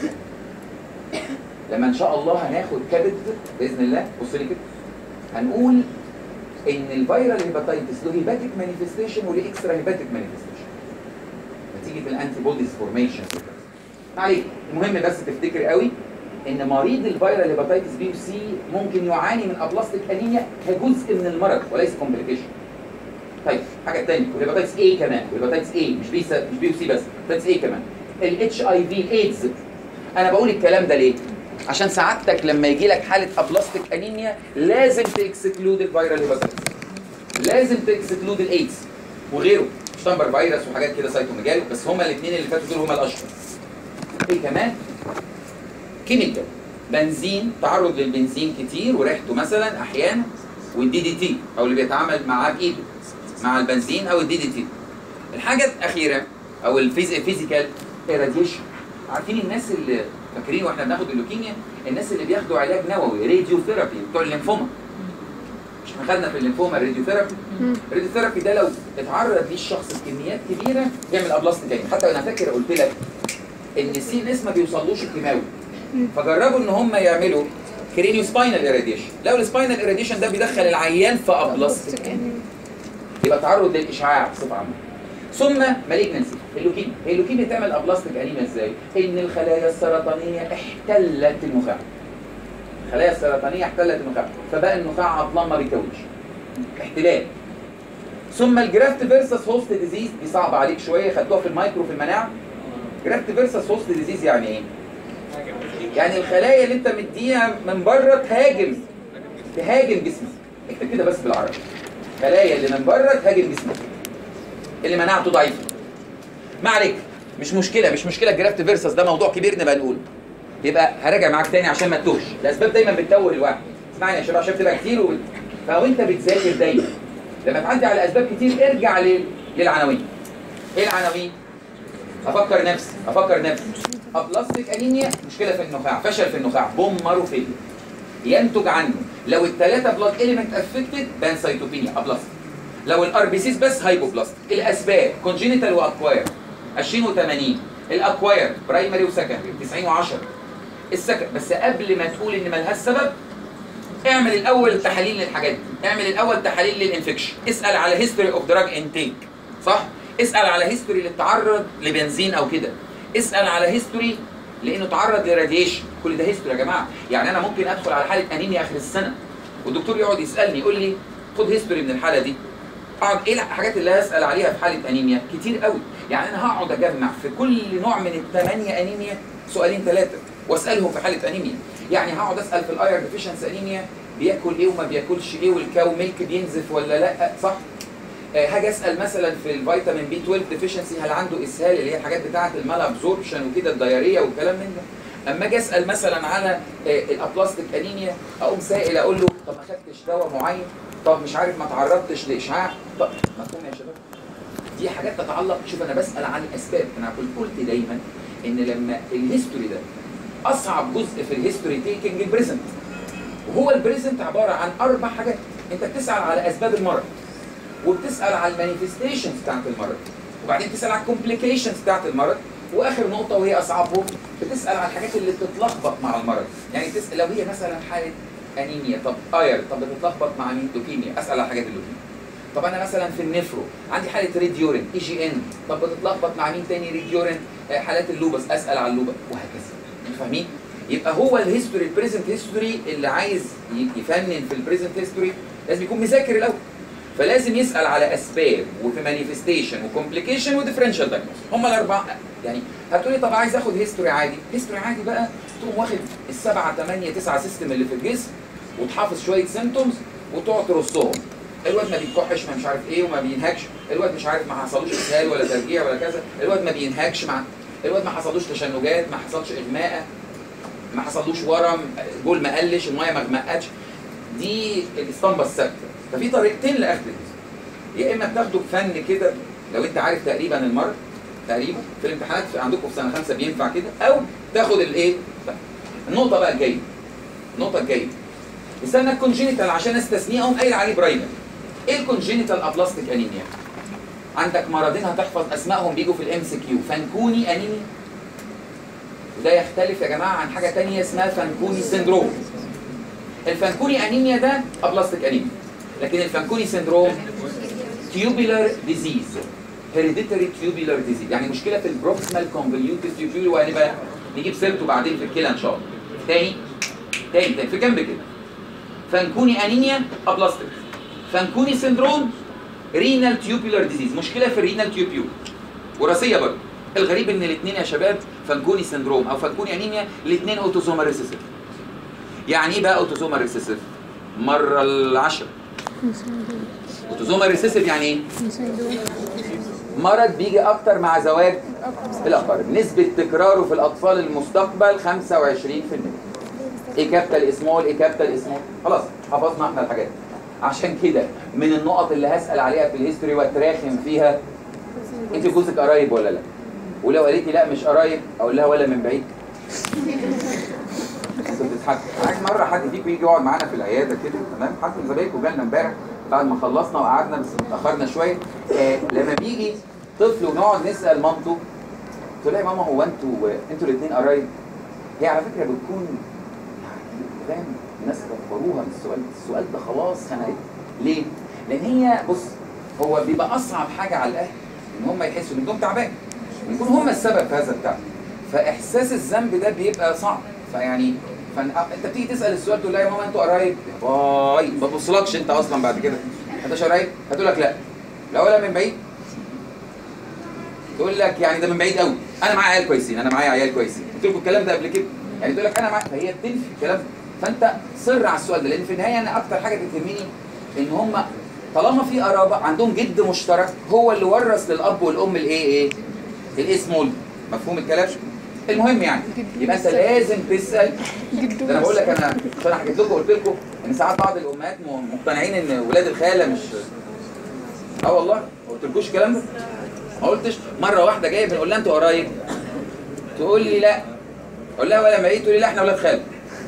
لما ان شاء الله هناخد كبد باذن الله بص لي كده هنقول ان الفيرال هيباتايتس له هيباتيك مانيفستيشن وله اكسترا هيباتيك مانيفستيشن نتيجه الانتي بوديز فورميشن ما عليك المهم بس تفتكر قوي ان مريض الفيرال هيباتايتس بي وسي ممكن يعاني من ابلاستيك انيميا كجزء من المرض وليس كومبليكيشن طيب حاجه ثانيه والهيباتايتس اي كمان والهيباتايتس اي مش بي مش بي وسي بس هيباتايتس اي كمان الاتش اي في الايدز انا بقول الكلام ده ليه عشان سعادتك لما يجي لك حاله ابلاستيك انيميا لازم تكسكلود الفيرال هيباتايتس لازم تكسكلود الايدز وغيره شتامبر فيروس وحاجات كده سايتوميجالو بس هما الاثنين اللي فاتوا دول هما الاشهر ايه كمان كيميكال بنزين تعرض للبنزين كتير وريحته مثلا احيانا والدي دي تي او اللي بيتعامل معاه بايده مع البنزين او الدي دي تي الحاجه الاخيره او الفيزيكال راديشن عارفين الناس اللي فاكرين واحنا بناخد اللوكيميا الناس اللي بياخدوا علاج نووي راديو ثيرابي بتوع الليمفوما مش احنا خدنا في الليمفوما الراديو ثيرابي الراديوثيرابي ده لو اتعرض ليه الشخص بكميات كبيره يعمل ابلاست تاني حتى انا فاكر قلت لك ان السي ان اس ما بيوصلوش الكيماوي فجربوا ان هم يعملوا كرينيو سباينال اراديشن لو السباينال اراديشن ده بيدخل العيان في ابلاست يبقى تعرض للاشعاع بصفه عامه ثم مالجنسي اللوكيميا هي اللوكيميا تعمل ابلاستيك انيميا ازاي ان الخلايا السرطانيه احتلت النخاع الخلايا السرطانيه احتلت النخاع فبقى النخاع عطلان ما بيكونش احتلال ثم الجرافت فيرسس هوست ديزيز دي صعبه عليك شويه خدتوها في المايكرو في المناعه جرافت فيرسس هوست ديزيز يعني ايه يعني الخلايا اللي انت مديها من بره تهاجم تهاجم جسمك اكتب كده بس بالعربي خلايا اللي من بره تهاجم جسمك اللي مناعته ضعيفه ما عليك مش مشكله مش مشكله الجرافت فيرسس ده موضوع كبير نبقى نقوله يبقى هراجع معاك تاني عشان ما تتوهش الاسباب دايما بتتوه الواحد اسمعني يا شباب عشان بتبقى كتير وبت... فوانت بتذاكر دايما لما تعدي على اسباب كتير ارجع لل... للعناوين ايه العناوين افكر نفسي افكر نفسي ابلاستيك انيميا مشكله في النخاع فشل في النخاع بومر فيلير ينتج عنه لو الثلاثه بلاد اليمنت افكتد بانسايتوبينيا ابلاستيك لو الار بي سيز بس هايبوبلاستيك الاسباب كونجينيتال واكواير 20 و80 الاكواير برايمري وسكندري 90 و10 السكن بس قبل ما تقول ان ملهاش سبب اعمل الاول تحاليل للحاجات دي اعمل الاول تحاليل للانفكشن اسال على هيستوري اوف دراج انتيك صح اسال على هيستوري للتعرض لبنزين او كده اسال على هيستوري لانه تعرض لراديشن كل ده هيستوري يا جماعه يعني انا ممكن ادخل على حاله انيميا اخر السنه والدكتور يقعد يسالني يقول لي خد هيستوري من الحاله دي اقعد ايه الحاجات اللي هسال عليها في حاله انيميا كتير قوي يعني انا هقعد اجمع في كل نوع من الثمانيه انيميا سؤالين ثلاثه واسالهم في حاله انيميا يعني هقعد اسال في الاير ديفيشنس انيميا بياكل ايه وما بياكلش ايه والكاو ميلك بينزف ولا لا صح آه، هاجي اسال مثلا في الفيتامين بي 12 ديفيشنسي هل عنده اسهال اللي هي الحاجات بتاعه المال ابزوربشن وكده الدياريه والكلام من ده اما اجي اسال مثلا على آه، الابلاستيك انيميا اقوم سائل اقول له طب ما خدتش دواء معين طب مش عارف ما تعرضتش لاشعاع طب مفهوم يا شباب دي حاجات تتعلق شوف انا بسال عن الاسباب انا كنت قلت دايما ان لما الهيستوري ده اصعب جزء في الهيستوري تيكنج البريزنت وهو البريزنت عباره عن اربع حاجات انت بتسال على اسباب المرض وبتسال على المانيفستيشنز بتاعت المرض وبعدين تسال على الكومبليكيشنز بتاعت المرض واخر نقطه وهي اصعبهم بتسال على الحاجات اللي بتتلخبط مع المرض يعني تسال لو هي مثلا حاله انيميا طب اير طب بتتلخبط مع مين لوكيميا اسال على حاجات اللوكيميا طب انا مثلا في النفرو عندي حاله ريد يورين اي جي ان طب بتتلخبط مع مين تاني ريد يورين آه، حالات اللوبس اسال على اللوبس وهكذا فاهمين يبقى هو الهيستوري البريزنت هيستوري اللي عايز ي- يفنن في البريزنت هيستوري لازم يكون مذاكر الاول فلازم يسال على اسباب وفي مانيفستيشن وكومبليكيشن وديفرنشال دايجنوز هم الاربعه يعني هتقولي طب عايز اخد هيستوري عادي هيستوري عادي بقى تقوم واخد السبعه ثمانيه تسعه سيستم اللي في الجسم وتحافظ شويه سيمتومز وتقعد ترصهم الواد ما بيكحش ما مش عارف ايه وما بينهكش الواد مش عارف ما حصلوش اسهال ولا ترجيع ولا كذا الواد ما بينهكش مع الواد ما حصلوش تشنجات ما حصلش اغماء ما حصلوش ورم جول ما قلش الميه ما غمقتش دي الاسطمبه الثابته ففي طريقتين لاخذ الاسم يا اما بتاخده بفن كده لو انت عارف تقريبا المرض تقريبا في الامتحانات في عندكم في سنه خمسه بينفع كده او تاخد الايه النقطه بقى الجايه النقطه الجايه استنى الكونجينيتال عشان استثنيهم قايل عليه برايمر ايه الكونجينيتال ابلاستيك انيميا عندك مرضين هتحفظ اسمائهم بيجوا في الام سي كيو فانكوني انيميا وده يختلف يا جماعه عن حاجه تانية اسمها فانكوني سيندروم الفانكوني انيميا ده ابلاستيك انيميا لكن الفانكوني سيندروم تيوبولار ديزيز هيريديتري تيوبولار ديزيز يعني مشكله في البروكسيمال كونفوليوتد تيوبول وهنبقى نجيب سيرته بعدين في الكلى ان شاء الله تاني تاني تاني في جنب كده فانكوني انيميا ابلاستيك فانكوني سيندروم رينال تيوبولار ديزيز مشكله في الرينال تيوبيول وراثيه برضه الغريب ان الاثنين يا شباب فانكوني سيندروم او فانكوني انيميا الاثنين اوتوزومال ريسيسيف يعني ايه بقى اوتوزومال ريسيسيف مره العشرة اوتوزومال ريسيسيف يعني ايه مرض بيجي اكتر مع زواج الاقارب نسبه تكراره في الاطفال المستقبل 25% ايه كابيتال اسمول ايه كابيتال اسمول خلاص حفظنا احنا الحاجات عشان كده من النقط اللي هسال عليها في الهيستوري واتراخم فيها انت جوزك قرايب ولا لا ولو قالت لي لا مش قرايب اقول لها ولا من بعيد انتوا بتضحكوا عايز مره حد فيكم يجي يقعد معانا في العياده كده تمام حد من زمايلكم جالنا امبارح بعد ما خلصنا وقعدنا بس اتاخرنا شويه آه لما بيجي طفل ونقعد نسال مامته تقول لها يا ماما هو انتوا انتوا الاثنين قرايب هي على فكره بتكون يعني فاهم الناس كفروها من السؤال السؤال ده خلاص خنقت ليه؟ لان هي بص هو بيبقى اصعب حاجه على الاهل ان هم يحسوا ان ابنهم تعبان ويكون هم السبب في هذا التعب فاحساس الذنب ده بيبقى صعب فيعني فن... انت بتيجي تسال السؤال تقول لها يا ماما انتوا قرايب يا باي ما تبصلكش انت اصلا بعد كده انت قرايب هتقول لك لا لا ولا من بعيد تقول لك يعني ده من بعيد قوي انا معايا عيال كويسين انا معايا عيال كويسين قلت لكم الكلام ده قبل كده يعني تقول لك انا معايا فهي بتنفي الكلام ده فانت صر على السؤال ده لان في النهايه انا اكتر حاجه بتهمني ان هم طالما في قرابه عندهم جد مشترك هو اللي ورث للاب والام الايه ايه الاسم والد مفهوم الكلام المهم يعني يبقى انت لازم تسال ده انا بقول لك انا عشان انا حكيت لكم قلت لكم ان ساعات بعض الامهات م- مقتنعين ان ولاد الخاله مش اه والله ما قلتلكوش الكلام ده ما قلتش مره واحده جايه بنقول لها انتوا قرايب تقول لي لا اقول لها ولا ما ايه تقول لي لا احنا ولاد خاله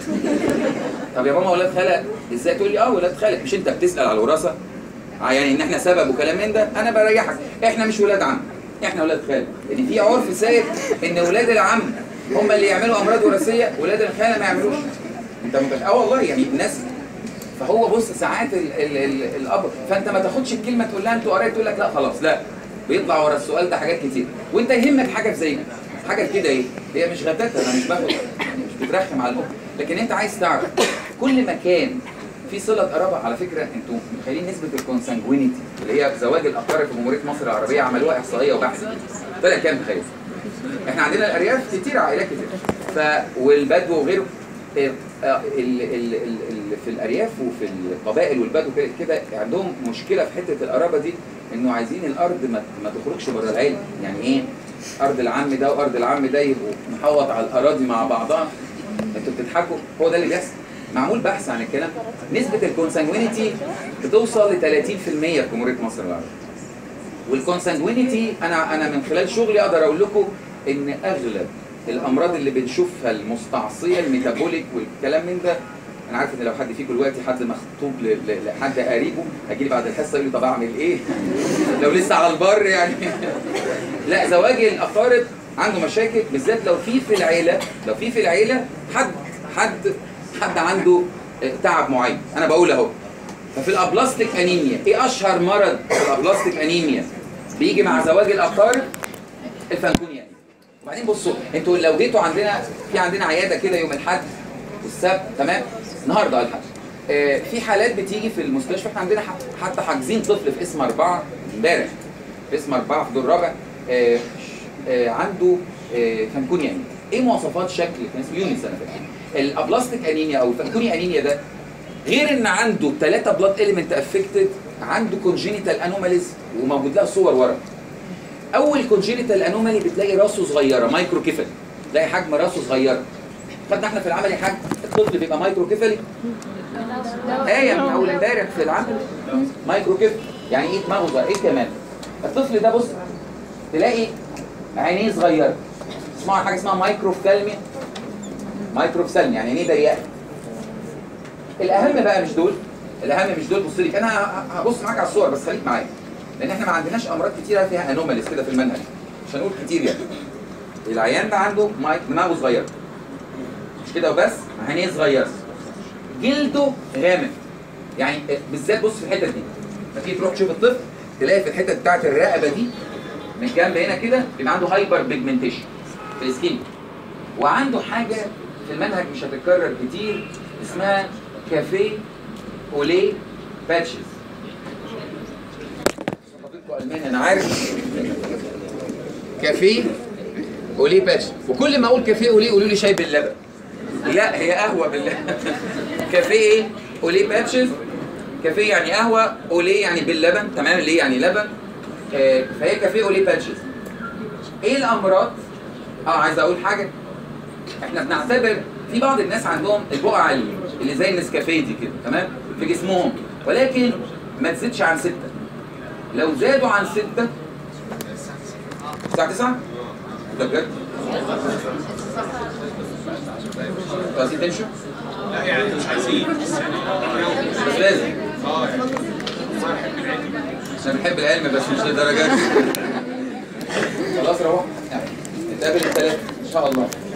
طب يا ماما ولاد خاله ازاي تقول لي اه ولاد خالك مش انت بتسال على الوراثه آه يعني ان احنا سبب وكلام من ده انا بريحك احنا مش ولاد عم احنا ولاد خاله لان في عرف سائد ان ولاد العم هم اللي يعملوا امراض وراثيه ولاد الخاله ما يعملوش انت متخيل اه والله يعني الناس فهو بص ساعات ال ال ال الاب فانت ما تاخدش الكلمه تقول لها انتوا قرايب تقول لك لا خلاص لا بيطلع ورا السؤال ده حاجات كتير وانت يهمك حاجه في زي كده حاجه كده ايه هي مش غتاتة انا مش باخد يعني مش بترخم على الام لكن انت عايز تعرف كل مكان في صله قرابه على فكره انتوا متخيلين نسبه الكونسانجوينيتي اللي هي زواج الاقارب في جمهوريه مصر العربيه عملوها احصائيه وبحث طلع كام تخيل احنا عندنا الارياف كتير عائلات كتير ف والبدو وغيره ال ال ال ال ال في الارياف وفي القبائل والبدو كده كده عندهم مشكله في حته القرابه دي انه عايزين الارض ما, ما تخرجش بره العيله يعني ايه ارض العم ده وارض العم ده يبقوا محوط على الاراضي مع بعضها انتوا بتضحكوا هو ده اللي بيحصل معمول بحث عن الكلام نسبه الكونسانجوينيتي بتوصل ل 30% في جمهوريه مصر العربيه والكونسانجوينيتي انا انا من خلال شغلي اقدر اقول لكم ان اغلب الامراض اللي بنشوفها المستعصيه الميتابوليك والكلام من ده انا عارف ان لو حد فيكم دلوقتي حد مخطوب ل- ل- لحد قريبه هيجي لي بعد الحصه يقول لي طب اعمل ايه؟ لو لسه على البر يعني لا زواج الاقارب عنده مشاكل بالذات لو في في العيله لو في في العيله حد حد حد عنده آه، تعب معين انا بقول اهو ففي الابلاستيك انيميا ايه اشهر مرض في الابلاستيك انيميا بيجي مع زواج الاقارب الفانكونيا وبعدين بصوا انتوا لو جيتوا عندنا في عندنا عياده كده يوم الاحد والسبت تمام النهارده الاحد آه في حالات بتيجي في المستشفى احنا عندنا ح- حتى حاجزين طفل في اسم اربعه امبارح في اسم اربعه في دور رابع آه آه عنده آه فانكونيا انيميا ايه مواصفات شكل كان اسمه يونس انا فاكر الابلاستيك انيميا او الفانكونيا انيميا ده غير ان عنده ثلاثه بلاد اليمنت افكتد عنده كونجينيتال انوماليز وموجود لها صور ورا اول كونجينيتال انومالي بتلاقي راسه صغيره مايكرو كيفالي تلاقي حجم راسه صغيره خدنا احنا في العملي حاجه الطفل بيبقى مايكرو كيفالي ايه من اول امبارح في العمل مايكرو كيفالي يعني ايه دماغه صغيره ايه كمان الطفل ده بص تلاقي عينيه صغيره اسمها حاجه اسمها مايكروفثالميا مايكروفثالميا يعني عينيه ضيقه الاهم بقى مش دول الاهم مش دول بص لي انا ه- هبص معاك على الصور بس خليك معايا لان احنا ما عندناش امراض كتيره فيها انوماليز كده في المنهج مش هنقول كتير يعني العيان ده عنده مايك دماغه صغيره مش كده وبس عينيه صغيره جلده غامق يعني بالذات بص في الحته دي لما تيجي تروح تشوف الطفل تلاقي في الحته بتاعت الرقبه دي من الجنب هنا كده بيبقى عنده هايبر بيجمنتيشن في السكين وعنده حاجه في المنهج مش هتتكرر كتير اسمها كافيه اوليه باتشز حضرتكم الماني انا عارف كافيه اوليه باتشز وكل ما اقول كافيه اوليه قولوا لي شاي باللبن لا هي قهوه باللبن كافيه ايه اوليه باتشز كافيه يعني قهوه اوليه يعني باللبن تمام ليه يعني لبن آه، فهي كافيه اوليه باتشز ايه الامراض اه عايز اقول حاجه احنا بنعتبر في بعض الناس عندهم البقع اللي اللي زي النسكافيه دي كده تمام في جسمهم ولكن ما تزيدش عن ستة لو زادوا عن ستة الساعة 9 ده بجد انتوا عايزين تمشوا؟ لا يعني مش عايزين بس يعني بس لازم اه يعني عشان بحب العلم بس مش للدرجه دي خلاص روح نتقابل الثلاث ان شاء الله